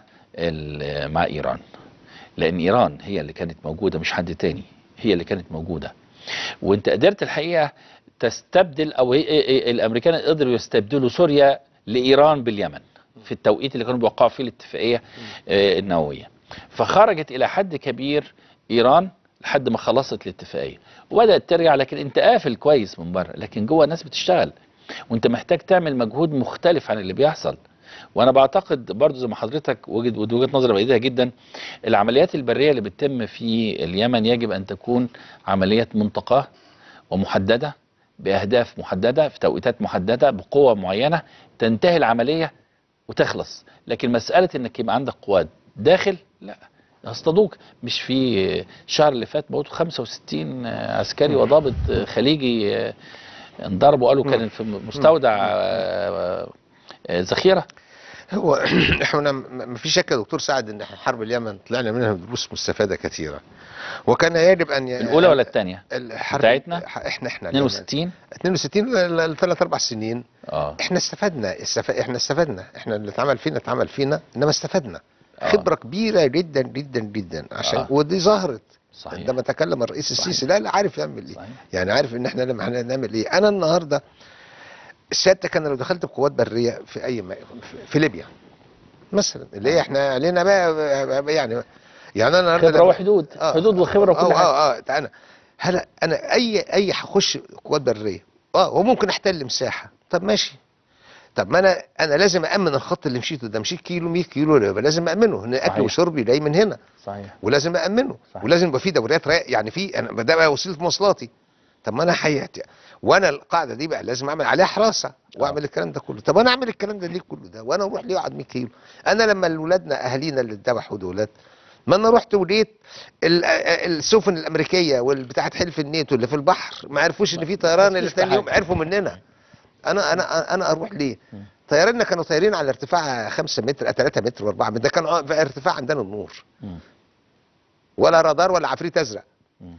ال- مع ايران لان ايران هي اللي كانت موجوده مش حد تاني هي اللي كانت موجوده وانت قدرت الحقيقه تستبدل او هي- هي- الامريكان قدروا يستبدلوا سوريا لايران باليمن في التوقيت اللي كانوا بيوقعوا فيه الاتفاقيه آه، النوويه فخرجت الى حد كبير ايران لحد ما خلصت الاتفاقيه وبدات ترجع لكن انت قافل كويس من بره لكن جوه الناس بتشتغل وانت محتاج تعمل مجهود مختلف عن اللي بيحصل وانا بعتقد برضو زي ما حضرتك وجد ودي وجهه نظري بعيده جدا العمليات البريه اللي بتتم في اليمن يجب ان تكون عمليات منتقاه ومحدده باهداف محدده في توقيتات محدده بقوه معينه تنتهي العمليه وتخلص لكن مساله انك يبقى عندك قوات داخل لا اصطادوك مش في الشهر اللي فات موتوا 65 عسكري وضابط خليجي انضربوا قالوا كان في مستودع آه، آه، ذخيره هو احنا م- ما في شك يا دكتور سعد ان حرب اليمن طلعنا منها دروس مستفاده كثيره وكان يجب ان ي... الاولى ولا الثانيه الحرب بتاعتنا؟ احنا احنا 62 62 لثلاث اربع سنين اه احنا استفدنا استف... احنا استفدنا احنا اللي اتعمل فينا اتعمل فينا انما استفدنا آه. خبره كبيره جدا جدا جدا عشان آه. ودي ظهرت صحيح عندما تكلم الرئيس صحيح. السيسي لا لا عارف يعمل ايه صحيح يعني عارف ان احنا لما احنا نعمل ايه انا النهارده سيادتك انا لو دخلت بقوات بريه في اي م... في- في ليبيا مثلا اللي هي احنا علينا بقى يعني يعني انا النهارده خبره لما- وحدود آه. حدود وخبره وكل اه حاجه اه اه انا هلا انا اي اي هخش قوات بريه اه وممكن احتل مساحه طب ماشي طب ما انا انا لازم امن الخط اللي مشيته ده مشيت كيلو 100 كيلو يبقى لازم امنه ان اكل صحيح. وشربي جاي من هنا صحيح ولازم امنه صحيح. ولازم يبقى في دوريات رايق يعني في انا ده بقى وسيله مواصلاتي طب ما انا حياتي وانا القاعده دي بقى لازم اعمل عليها حراسه واعمل الكلام ده كله طب انا اعمل الكلام ده ليه كله ده وانا اروح ليه اقعد 100 كيلو انا لما اولادنا اهالينا اللي اتذبحوا دولت ما انا رحت ولقيت ال- السفن الامريكيه والبتاعه حلف الناتو اللي في البحر ما عرفوش ان في طيران ما اللي فيش ثاني يوم حاجة. عرفوا مننا انا انا انا اروح ليه مم. طيارنا كانوا طايرين على ارتفاع 5 متر 3 متر و4 متر ده كان ع- في ارتفاع عندنا النور مم. ولا رادار ولا عفريت ازرق مم.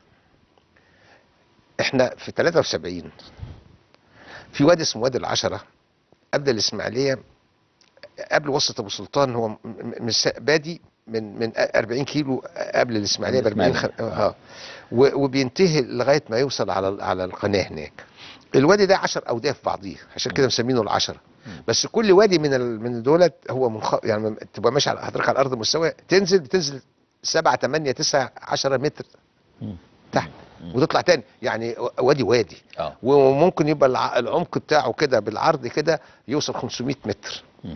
احنا في 73 في وادي اسمه وادي العشرة قبل الاسماعيليه قبل وسط ابو سلطان هو م- م- مس- بادي من من 40 كيلو قبل الاسماعيليه ب 40 خ... الإسماعيلية. اه و- وبينتهي لغايه ما يوصل على على القناه هناك الوادي ده 10 اوديه في بعضيه عشان كده مسمينه العشرة بس كل وادي من ال... من دولت هو منخ... يعني تبقى ماشي على حضرتك على الارض مستويه تنزل بتنزل 7 8 9 10 متر مم. تحت وتطلع تاني يعني وادي وادي اه وممكن يبقى الع- العمق بتاعه كده بالعرض كده يوصل 500 متر مم.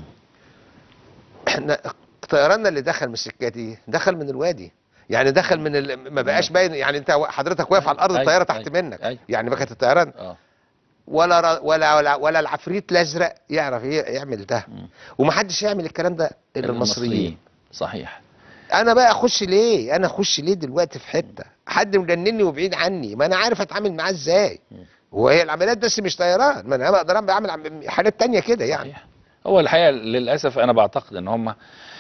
احنا طيراننا اللي دخل من السكه دي دخل من الوادي يعني دخل من ال... ما بقاش باين يعني انت حضرتك واقف على الارض أيوة، الطياره تحت أيوة، منك أيوة. يعني ما كانت الطيران اه ولا ر... ولا ولا ولا العفريت الازرق يعرف ي- يعمل ده مم. ومحدش يعمل الكلام ده الا المصريين صحيح انا بقى اخش ليه انا اخش ليه دلوقتي في حته حد مجنني وبعيد عني ما انا عارف اتعامل معاه ازاي مم. وهي العمليات بس مش طيران ما انا اقدر اعمل عم- حاجات تانية كده يعني صحيح هو الحقيقه للاسف انا بعتقد ان هم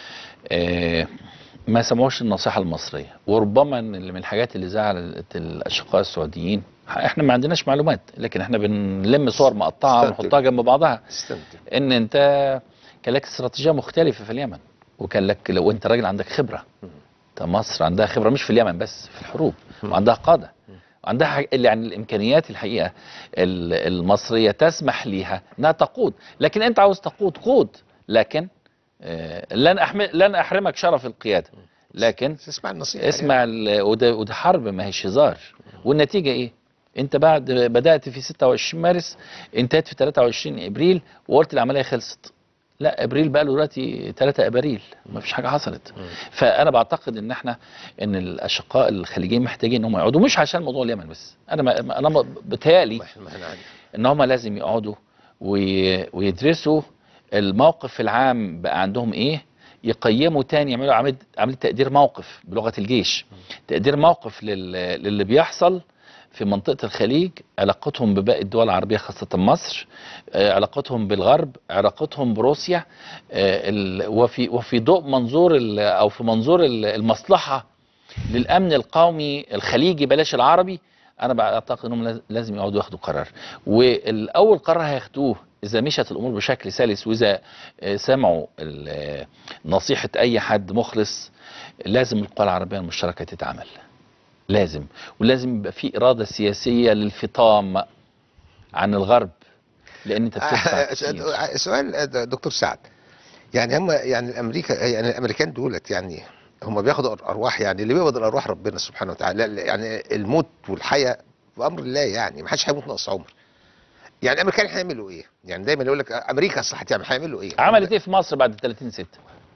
آه، ما سمعوش النصيحه المصريه وربما إن اللي من الحاجات اللي زعلت الاشقاء السعوديين احنا ما عندناش معلومات لكن احنا بنلم صور مقطعه استنتج. ونحطها جنب بعضها استنتج ان انت كان لك استراتيجيه مختلفه في اليمن وكان لك لو انت راجل عندك خبره انت مصر عندها خبره مش في اليمن بس في الحروب وعندها قاده وعندها حاجة يعني الامكانيات الحقيقه ال- المصريه تسمح ليها انها تقود لكن انت عاوز تقود قود لكن آه، لن أحمل لن احرمك شرف القياده لكن اسمع النصيحه اسمع ال- وده وده حرب ما هيش هزار والنتيجه ايه؟ انت بعد بدات في 26 مارس انتهت في 23 ابريل وقلت العمليه خلصت لا ابريل بقى له دلوقتي 3 ابريل ما فيش حاجه حصلت فانا بعتقد ان احنا ان الاشقاء الخليجيين محتاجين ان هم يقعدوا مش عشان موضوع اليمن بس انا ما انا بتهيالي ما احنا ما احنا عارف. ان هم لازم يقعدوا وي- ويدرسوا الموقف العام بقى عندهم ايه يقيموا تاني يعملوا عمليه عمليه تقدير موقف بلغه الجيش تقدير موقف لل- للي بيحصل في منطقه الخليج علاقتهم بباقي الدول العربيه خاصه مصر آه، علاقتهم بالغرب علاقتهم بروسيا آه، ال- وفي وفي ضوء منظور ال- او في منظور ال- المصلحه للامن القومي الخليجي بلاش العربي انا بعتقد انهم لاز- لازم يقعدوا ياخدوا قرار والاول قرار هياخدوه اذا مشت الامور بشكل سلس واذا آه، سمعوا ال- آه، نصيحه اي حد مخلص لازم القوى العربيه المشتركه تتعمل لازم ولازم يبقى في اراده سياسيه للفطام عن الغرب لان انت بتدفع كتير. سؤال دكتور سعد يعني هم يعني الامريكا يعني الامريكان دولت يعني هم بياخدوا ارواح يعني اللي بيقبض الارواح ربنا سبحانه وتعالى لا- يعني الموت والحياه بامر الله يعني ما حدش هيموت ناقص عمر يعني الامريكان هيعملوا ايه؟ يعني دايما يقول لك امريكا اصل هتعمل هيعملوا ايه؟ عملت ايه في مصر بعد 30 6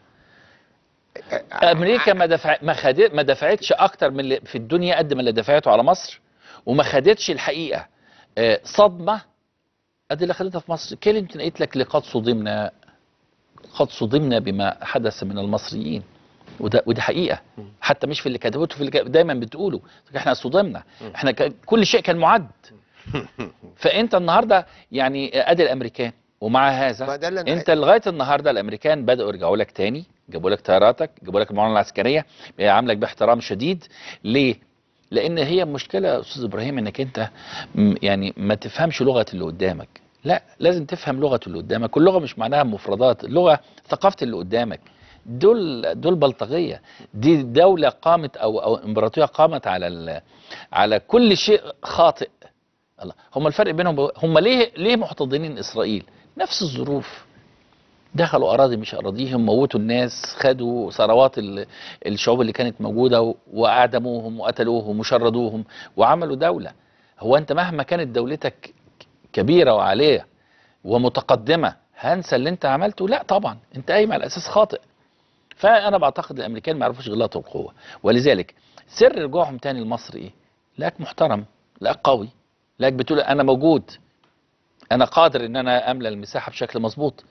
امريكا ما دفع ما خدت ما دفعتش اكتر من اللي في الدنيا قد ما اللي دفعته على مصر وما خدتش الحقيقه آه، صدمه قد اللي خدتها في مصر كلمة قلت لك لقد صدمنا قد صدمنا بما حدث من المصريين وده ودي حقيقه حتى مش في اللي كتبته في اللي كتب- دايما بتقولوا احنا صدمنا احنا ك- كل شيء كان معد فانت النهارده يعني ادي الامريكان ومع ما هذا ده اللي أنا انت لغايه النهارده الامريكان بداوا يرجعوا لك تاني جابوا لك طياراتك جابوا لك المعونه العسكريه بيعاملك باحترام شديد ليه لان هي مشكله يا استاذ ابراهيم انك انت م- يعني ما تفهمش لغه اللي قدامك لا لازم تفهم لغه اللي قدامك واللغه مش معناها مفردات اللغه ثقافه اللي قدامك دول دول بلطجيه دي دوله قامت او او امبراطوريه قامت على ال- على كل شيء خاطئ الله هم الفرق بينهم هم ليه ليه محتضنين اسرائيل نفس الظروف دخلوا اراضي مش اراضيهم موتوا الناس خدوا ثروات ال- الشعوب اللي كانت موجوده و- واعدموهم وقتلوهم وشردوهم وعملوا دوله هو انت مهما كانت دولتك كبيره وعاليه ومتقدمه هنسى اللي انت عملته لا طبعا انت قايم على اساس خاطئ فانا بعتقد الامريكان ما يعرفوش غلاط القوه ولذلك سر رجوعهم تاني لمصر ايه لاك محترم لاك قوي لاك بتقول انا موجود انا قادر ان انا املى المساحه بشكل مظبوط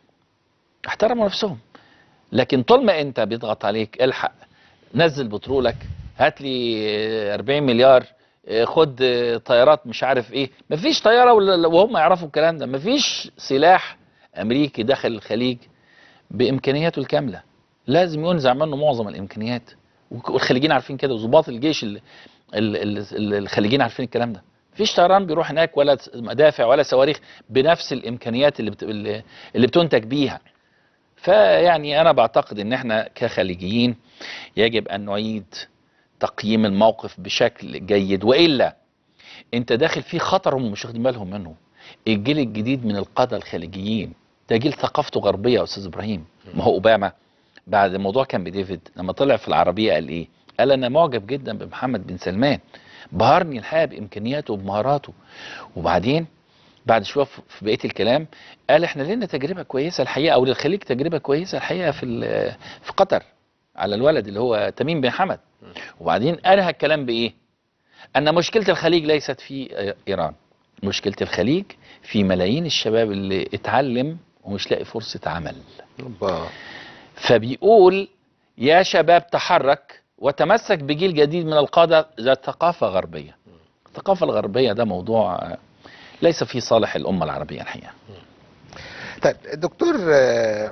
احترموا نفسهم لكن طول ما انت بيضغط عليك الحق نزل بترولك هات لي 40 مليار اه، خد اه، طيارات مش عارف ايه مفيش طياره ولا- وهم يعرفوا الكلام ده مفيش سلاح امريكي داخل الخليج بامكانياته الكامله لازم ينزع منه معظم الامكانيات وك- والخليجيين عارفين كده وظباط الجيش ال- ال- ال- ال- الخليجيين عارفين الكلام ده مفيش طيران بيروح هناك ولا س- مدافع ولا صواريخ بنفس الامكانيات اللي بت... اللي اللي بتنتج بيها فيعني انا بعتقد ان احنا كخليجيين يجب ان نعيد تقييم الموقف بشكل جيد والا انت داخل فيه خطر هم مش واخدين بالهم منه الجيل الجديد من القاده الخليجيين ده جيل ثقافته غربيه يا استاذ ابراهيم ما هو اوباما بعد موضوع كامب ديفيد لما طلع في العربيه قال ايه قال انا معجب جدا بمحمد بن سلمان بهرني الحقيقه بامكانياته وبمهاراته وبعدين بعد شويه في في بقيه الكلام قال احنا لنا تجربه كويسه الحقيقه او للخليج تجربه كويسه الحقيقه في ال- في قطر على الولد اللي هو تميم بن حمد وبعدين انهى الكلام بايه؟ ان مشكله الخليج ليست في ايران مشكله الخليج في ملايين الشباب اللي اتعلم ومش لاقي فرصه عمل أوبا. فبيقول يا شباب تحرك وتمسك بجيل جديد من القادة ذات ثقافة غربية الثقافة الغربية ده موضوع آه، ليس في صالح الأمة العربية الحقيقة طيب دكتور آه،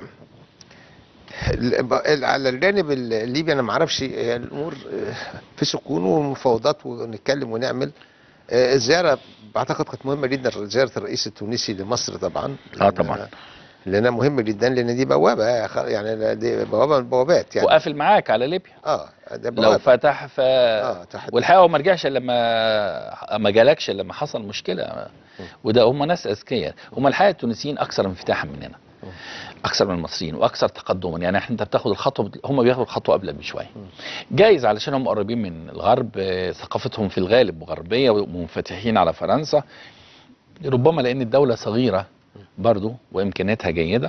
ال- ب- على الجانب الليبي انا ما اعرفش آه، الامور آه، في سكون ومفاوضات ونتكلم ونعمل آه، الزياره بعتقد كانت مهمه جدا زياره الرئيس التونسي لمصر طبعا اه طبعا لانها مهمه جدا لان دي بوابه خ- يعني دي بوابه من البوابات يعني وقافل معاك على ليبيا اه ده لو بوابه فتح ف اه تحت والحقيقة هو ما رجعش إلا لما ما جالكش إلا لما حصل مشكلة وده هم ناس أذكياء هم الحقيقة التونسيين أكثر انفتاحا مننا أكثر من المصريين وأكثر تقدما يعني إحنا أنت بتاخد الخطوة هم بياخدوا الخطوة قبلك بشوية جايز علشان هم قريبين من الغرب آه، ثقافتهم في الغالب غربية ومنفتحين على فرنسا ربما لأن الدولة صغيرة برضو وإمكانياتها جيدة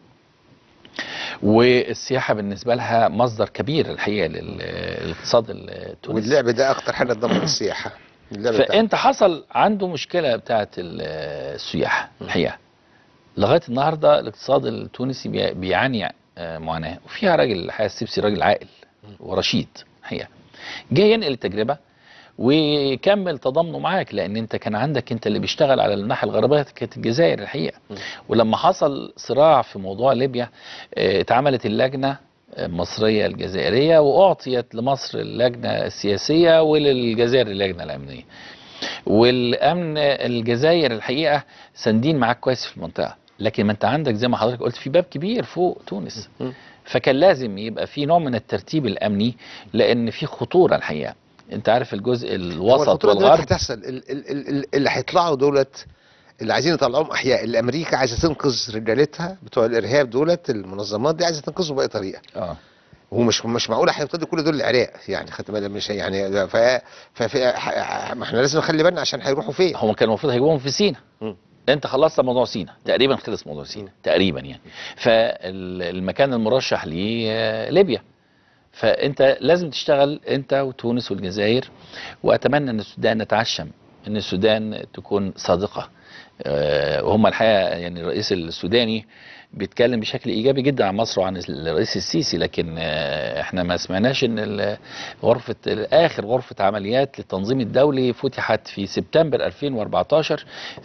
والسياحة بالنسبة لها مصدر كبير الحقيقة للاقتصاد التونسي واللعب ده اكتر حاجه تدمر السياحه اللعب بتاع- فانت حصل عنده مشكله بتاعت ال- السياح الحقيقه لغايه النهارده الاقتصاد التونسي بي- بيعاني آه، معاناه وفيها راجل الحقيقه السيسي راجل عاقل ورشيد الحقيقه جه ينقل التجربه وكمل تضامنه معاك لان انت كان عندك انت اللي بيشتغل على الناحيه الغربيه كانت الجزائر الحقيقه ولما حصل صراع في موضوع ليبيا آه، اتعملت اللجنه المصريه الجزائريه واعطيت لمصر اللجنه السياسيه وللجزائر اللجنه الامنيه والامن الجزائر الحقيقه ساندين معاك كويس في المنطقه لكن ما انت عندك زي ما حضرتك قلت في باب كبير فوق تونس م. فكان لازم يبقى في نوع من الترتيب الامني لان في خطوره الحقيقه انت عارف الجزء هو الوسط الخطوره دلوقتي والغرب هتحصل ال- ال- ال- ال- اللي هيطلعوا دولت اللي عايزين يطلعوهم احياء اللي امريكا عايزه تنقذ رجالتها بتوع الارهاب دولت المنظمات دي عايزه تنقذهم باي طريقه اه ومش مش معقول هيبتدي كل دول العراق يعني خدت بالك مش يعني ف ف ما احنا لازم نخلي بالنا عشان هيروحوا فين هم كان المفروض هيجيبوهم في سينا مم. انت خلصت موضوع سينا تقريبا خلص موضوع سينا تقريبا يعني فالمكان المرشح ليه آه، ليبيا فانت لازم تشتغل انت وتونس والجزائر واتمنى ان السودان نتعشم ان السودان تكون صادقه آه، وهم الحقيقه يعني الرئيس السوداني بيتكلم بشكل ايجابي جدا عن مصر وعن الرئيس السيسي لكن آه، احنا ما سمعناش ان ال- غرفه اخر غرفه عمليات للتنظيم الدولي فتحت في سبتمبر 2014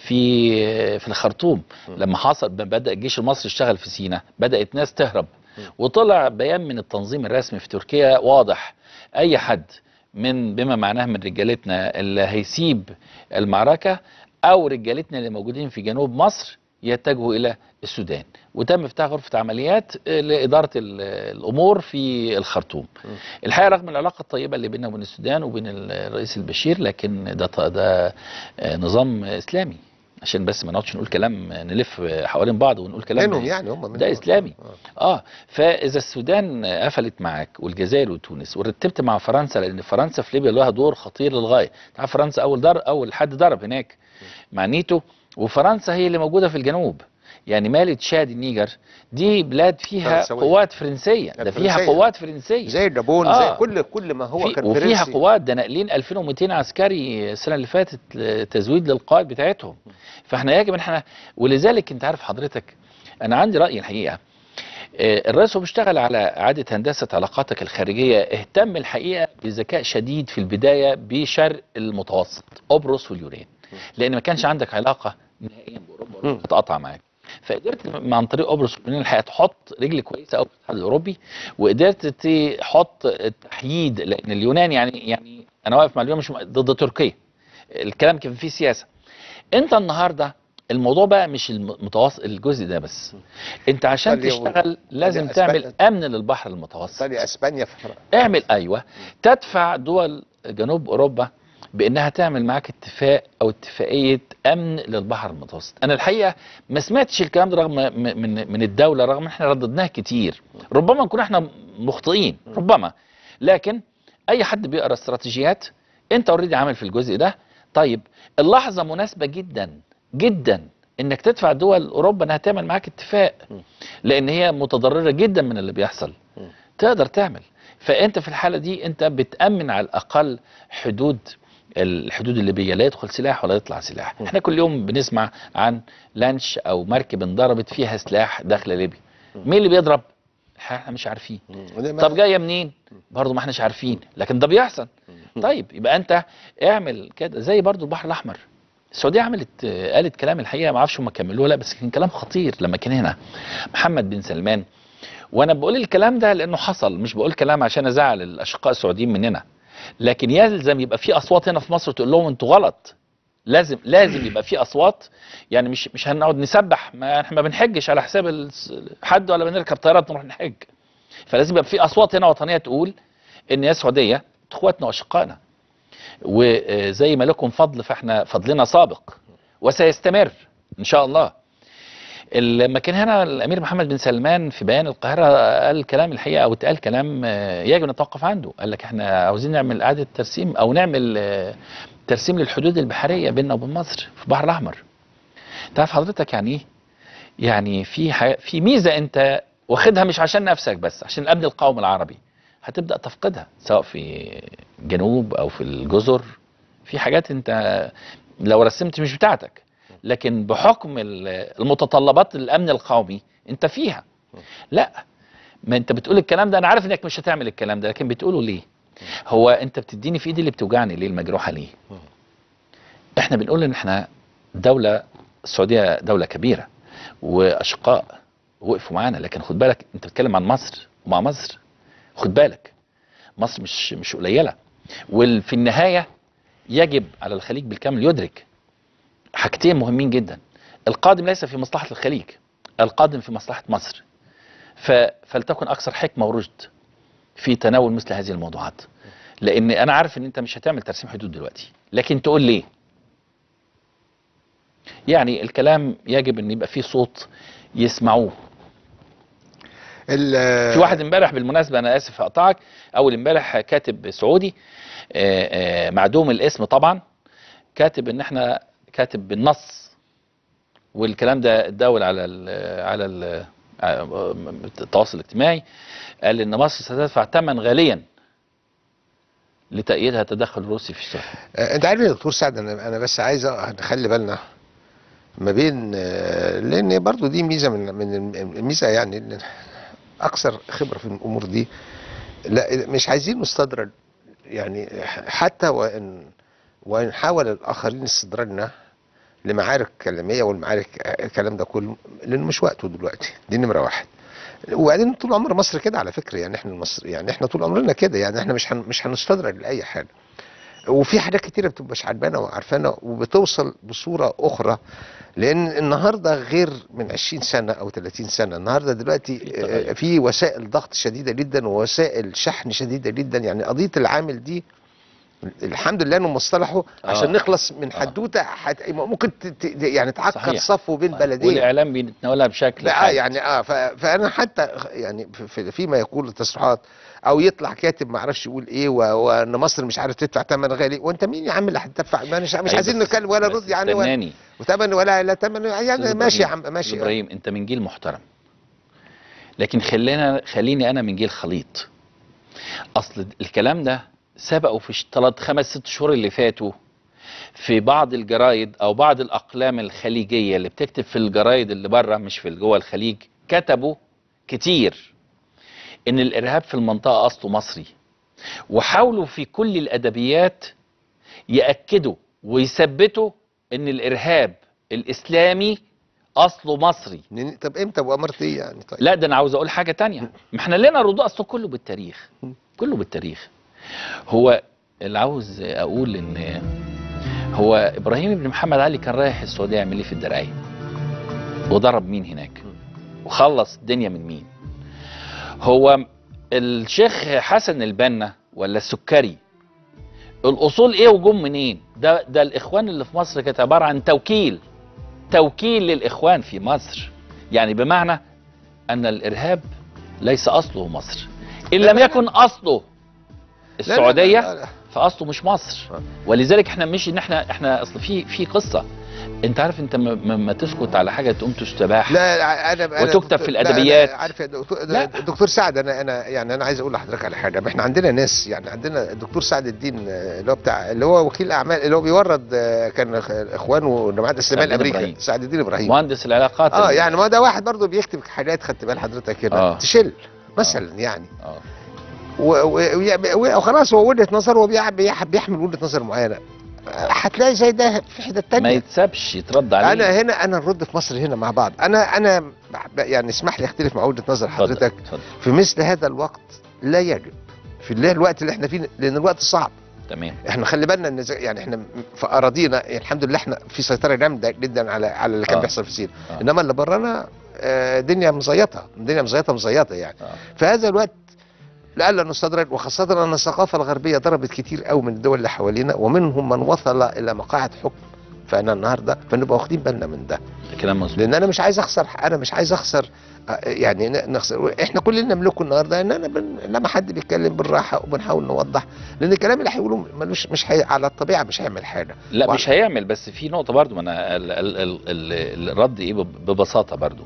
في في الخرطوم لما حصل بدا الجيش المصري يشتغل في سيناء بدات ناس تهرب وطلع بيان من التنظيم الرسمي في تركيا واضح اي حد من بما معناه من رجالتنا اللي هيسيب المعركه او رجالتنا اللي موجودين في جنوب مصر يتجهوا الى السودان وتم افتتاح غرفه عمليات آه، لاداره ال- الامور في الخرطوم الحقيقه رغم العلاقه الطيبه اللي بيننا وبين السودان وبين الرئيس البشير لكن ده ط- ده آه، نظام اسلامي عشان بس ما نقعدش نقول كلام نلف حوالين بعض ونقول كلام منهم يعني هم منهم ده اسلامي آه. اه فاذا السودان قفلت معاك والجزائر وتونس ورتبت مع فرنسا لان فرنسا في ليبيا لها دور خطير للغايه تعرف فرنسا اول ضرب اول حد ضرب هناك مع نيتو وفرنسا هي اللي موجوده في الجنوب يعني مالي تشاد النيجر دي بلاد فيها فرنسوية. قوات فرنسيه ده فيها فرنسية. قوات فرنسيه زي الجابون آه. زي كل كل ما هو في كان وفيها فرنسي. قوات ده ناقلين 2200 عسكري السنه اللي فاتت ل- تزويد للقائد بتاعتهم فاحنا يجب ان احنا ولذلك انت عارف حضرتك انا عندي راي الحقيقه آه، الرئيس هو بيشتغل على اعاده هندسه علاقاتك الخارجيه اهتم الحقيقه بذكاء شديد في البدايه بشرق المتوسط قبرص واليونان لان ما كانش عندك علاقه نهائيا باوروبا مم. هتقطع معاك فقدرت م- عن طريق قبرص واليونان الحقيقه تحط رجل كويسه قوي في الاتحاد الاوروبي وقدرت تحط التحييد لان اليونان يعني يعني انا واقف مع اليونان مش ضد تركيا الكلام كان فيه سياسه انت النهارده الموضوع بقى مش المتوسط الجزء ده بس انت عشان إيطاليا و- تشتغل لازم إسبانيا- تعمل امن للبحر المتوسط ايطاليا اسبانيا فرنسا اعمل ايوه تدفع دول جنوب اوروبا بانها تعمل معاك اتفاق او اتفاقيه امن للبحر المتوسط انا الحقيقه ما سمعتش الكلام ده رغم م- من من الدوله رغم ان احنا رددناه كتير ربما نكون احنا مخطئين ربما لكن اي حد بيقرا استراتيجيات انت اوريدي عامل في الجزء ده طيب اللحظه مناسبه جدا جدا انك تدفع دول اوروبا انها تعمل معاك اتفاق لان هي متضرره جدا من اللي بيحصل تقدر تعمل فانت في الحاله دي انت بتامن على الاقل حدود الحدود الليبيه لا يدخل سلاح ولا يطلع سلاح احنا كل يوم بنسمع عن لانش او مركب انضربت فيها سلاح داخل ليبيا مين اللي بيضرب احنا مش عارفين طب جايه منين برضه ما احناش عارفين لكن ده بيحصل طيب يبقى انت اعمل كده زي برضه البحر الاحمر السعوديه عملت آه، قالت كلام الحقيقه ما اعرفش هم كملوه لا بس كان كلام خطير لما كان هنا محمد بن سلمان وانا بقول الكلام ده لانه حصل مش بقول كلام عشان ازعل الاشقاء السعوديين مننا لكن يلزم يبقى في اصوات هنا في مصر تقول لهم انتوا غلط لازم لازم يبقى في اصوات يعني مش مش هنقعد نسبح ما احنا ما بنحجش على حساب الس- حد ولا بنركب طيارات نروح نحج فلازم يبقى في اصوات هنا وطنيه تقول ان يا سعوديه اخواتنا واشقائنا وزي ما لكم فضل فاحنا فضلنا سابق وسيستمر ان شاء الله لما كان هنا الامير محمد بن سلمان في بيان القاهره قال كلام الحقيقه او اتقال كلام آه، يجب ان نتوقف عنده قال لك احنا عاوزين نعمل اعاده ترسيم او نعمل آه، ترسيم للحدود البحريه بيننا وبين مصر في البحر الاحمر تعرف حضرتك يعني ايه يعني في حي... في ميزه انت واخدها مش عشان نفسك بس عشان الامن القومي العربي هتبدا تفقدها سواء في جنوب او في الجزر في حاجات انت لو رسمت مش بتاعتك لكن بحكم ال- المتطلبات الامن القومي انت فيها لا ما انت بتقول الكلام ده انا عارف انك مش هتعمل الكلام ده لكن بتقوله ليه هو انت بتديني في ايدي اللي بتوجعني ليه المجروحه ليه احنا بنقول ان احنا دوله السعوديه دوله كبيره واشقاء وقفوا معانا لكن خد بالك انت بتتكلم عن مصر ومع مصر خد بالك مصر مش مش قليله وفي النهايه يجب على الخليج بالكامل يدرك حاجتين مهمين جدا القادم ليس في مصلحه الخليج القادم في مصلحه مصر ف... فلتكن اكثر حكمه ورشد في تناول مثل هذه الموضوعات لان انا عارف ان انت مش هتعمل ترسيم حدود دلوقتي لكن تقول ليه يعني الكلام يجب ان يبقى فيه صوت يسمعوه ال- في واحد امبارح بالمناسبه انا اسف اقطعك اول امبارح كاتب سعودي آه، آه، معدوم الاسم طبعا كاتب ان احنا كاتب بالنص والكلام ده اتداول على ال على ال التواصل الاجتماعي قال ان مصر ستدفع ثمن غاليا لتأييدها التدخل الروسي في السوريا آه، انت عارف يا دكتور سعد انا انا بس عايز أ- نخلي بالنا ما بين آه، لان برضو دي ميزه من من الميزه يعني إن اكثر خبره في الامور دي لا مش عايزين نستدرج يعني حتى وان وان حاول الاخرين استدراجنا لمعارك كلاميه والمعارك الكلام ده كله لانه مش وقته دلوقتي دي نمره واحد وبعدين طول عمر مصر كده على فكره يعني احنا مصر يعني احنا طول عمرنا كده يعني احنا مش هن مش هنستدرج لاي حاجه وفي حاجات كتيره بتبقى مش عجبانا وعارفانا وبتوصل بصوره اخرى لان النهارده غير من 20 سنه او 30 سنه النهارده دلوقتي في تغير. آه، في وسائل ضغط شديده جدا ووسائل شحن شديده جدا يعني قضيه العامل دي الحمد لله انه مصطلحه آه. عشان نخلص من آه. حدوته حت... ممكن ت... ت... يعني تعكر صحيح. صفو بين بلدين والاعلام بيتناولها بشكل لا حاد. يعني اه ف... فانا حتى يعني في- في فيما يقول التصريحات او يطلع كاتب ما اعرفش يقول ايه و... وان مصر مش عارف تدفع ثمن غالي وانت مين يا عم اللي هتدفع ما مش, مش أيوة عايزين بس- نتكلم ولا بس رد يعني ولا استناني وثمن ولا لا ثمن يعني أستاذ ماشي يا إبراهيم، عم ماشي ابراهيم انت من جيل محترم لكن خلينا خليني انا من جيل خليط اصل الكلام ده سبقوا في ثلاث خمس ست شهور اللي فاتوا في بعض الجرايد او بعض الاقلام الخليجيه اللي بتكتب في الجرايد اللي بره مش في جوه الخليج كتبوا كتير ان الارهاب في المنطقه اصله مصري وحاولوا في كل الادبيات ياكدوا ويثبتوا ان الارهاب الاسلامي اصله مصري منين- طب امتى وامرت ايه يعني طيب لا ده انا عاوز اقول حاجه تانية ما احنا لنا الردود اصله كله بالتاريخ كله بالتاريخ هو اللي عاوز اقول ان هو ابراهيم بن محمد علي كان رايح السعوديه يعمل ايه في الدرعيه وضرب مين هناك وخلص الدنيا من مين هو الشيخ حسن البنا ولا السكري الاصول ايه وجم منين ده ده الاخوان اللي في مصر كانت عباره عن توكيل توكيل للاخوان في مصر يعني بمعنى ان الارهاب ليس اصله مصر ان لم يكن اصله لا، لا، السعوديه لا، لا. فاصله مش مصر آه. ولذلك احنا مش ان احنا احنا اصل في في قصه انت عارف انت ما- ما ما تسكت على حاجه تقوم تستباح لا انا انا وتكتب دكتور- في لا، الأدبيات. أنا عارف يا دكتور لا. دكتور سعد انا انا يعني انا عايز اقول لحضرتك على حاجه ما احنا عندنا ناس يعني عندنا الدكتور سعد الدين آه، اللي هو بتاع اللي هو وكيل اعمال اللي هو بيورد آه، كان اخوانه جماعه الاسلاميه سعد الدين الامريكا إبراهيم. سعد الدين ابراهيم مهندس العلاقات اه ال- يعني ما ده واحد برضه بيكتب حاجات خدت بال حضرتك كده آه. تشل مثلا يعني اه و- و- ويع- و- وخلاص هو وجهه نظر هو بيع- بيع- بيحمل وجهه نظر معينه آه، هتلاقي زي ده في حته ما تانية يتسابش يترد عليه انا هنا انا نرد في مصر هنا مع بعض انا انا ب- يعني اسمح لي اختلف مع وجهه نظر اتفضل، حضرتك اتفضل. في مثل هذا الوقت لا يجب في اللي الوقت اللي احنا فيه لان الوقت صعب تمام احنا خلي بالنا ان زي- يعني احنا في اراضينا يعني الحمد لله احنا في سيطره جامده جدا على على اللي كان آه. بيحصل في سينا آه. انما اللي برانا آه، دنيا مزيطه الدنيا مزيطه مزيطه يعني آه. في هذا الوقت لألا نستدرج وخاصة أن الثقافة الغربية ضربت كتير قوي من الدول اللي حوالينا ومنهم من وصل إلى مقاعد حكم فأنا النهاردة فنبقى واخدين بالنا من ده ده كلام مظبوط لأن أنا مش عايز أخسر أنا مش عايز أخسر آه، يعني ن- نخسر إحنا كل اللي نملكه النهاردة إن أنا بن... لما حد بيتكلم بالراحة وبنحاول نوضح لأن الكلام اللي هيقوله ملوش مش هي... على الطبيعة مش هيعمل حاجة لا وع- مش هيعمل بس في نقطة برضو ما انا ال ال ال ال الرد ايه بب- ببساطة برضو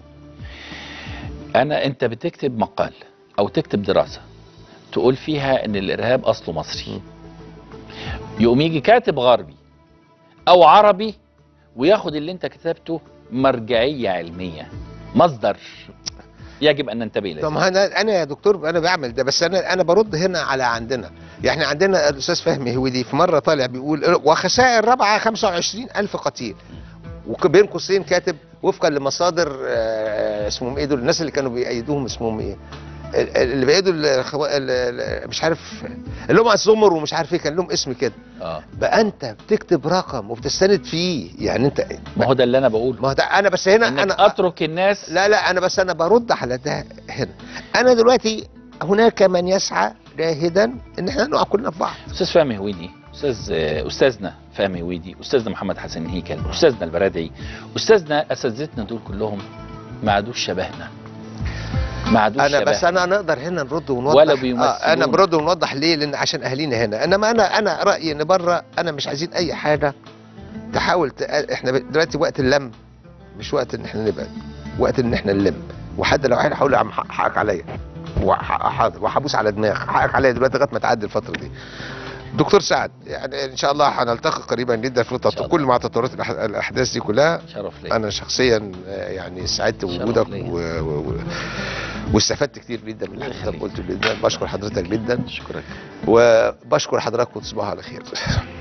انا انت بتكتب مقال او تكتب دراسة تقول فيها ان الارهاب اصله مصري يقوم يجي كاتب غربي او عربي وياخد اللي انت كتبته مرجعية علمية مصدر يجب ان ننتبه طب اليه ما انا انا يا دكتور انا بعمل ده بس انا انا برد هنا على عندنا يعني عندنا الاستاذ فهمي هويدي في مره طالع بيقول وخسائر رابعه 25 الف قتيل وبين قوسين كاتب وفقا لمصادر آه، اسمهم ايه دول الناس اللي كانوا بيأيدوهم اسمهم ايه ال- ال- اللي بيأيدوا الخوا... ال- ال- مش عارف اللي هم الزمر ومش عارف ايه كان لهم اسم كده اه بقى انت بتكتب رقم وبتستند فيه يعني انت ما هو ده اللي انا بقوله ما هو ده انا بس هنا انك انا اترك الناس لا لا انا بس انا برد على ده هنا انا دلوقتي هناك من يسعى جاهدا ان احنا نقع كلنا في بعض استاذ فهمي هويدي استاذ آه، استاذنا فهمي هويدي استاذنا محمد حسن هيكل استاذنا البرادعي استاذنا اساتذتنا دول كلهم ما عادوش شبهنا ما عادوش انا بس شبهنا انا نقدر هنا نرد ونوضح ولا آه بيمثلون. انا برد ونوضح ليه لان عشان اهالينا هنا انما انا انا رايي ان بره انا مش عايزين اي حاجه تحاول ت... احنا دلوقتي وقت اللم مش وقت ان احنا نبعد وقت ان احنا نلم وحد لو حد هقول له يا عم حق- حقك عليا وح- حاضر وهبوس على دماغك حقك عليا دلوقتي لغايه ما تعدي الفتره دي دكتور سعد يعني ان شاء الله هنلتقي قريبا جدا في شاء الله. كل مع تطورات الأح- الاحداث دي كلها شرف لي انا شخصيا آه، يعني سعدت شرف بوجودك ليا. و... و... و... واستفدت كتير جدا من اللي الله حضرتك يخليك. قلته جدا بشكر حضرتك جدا اشكرك وبشكر حضرتك وتصبحوا على خير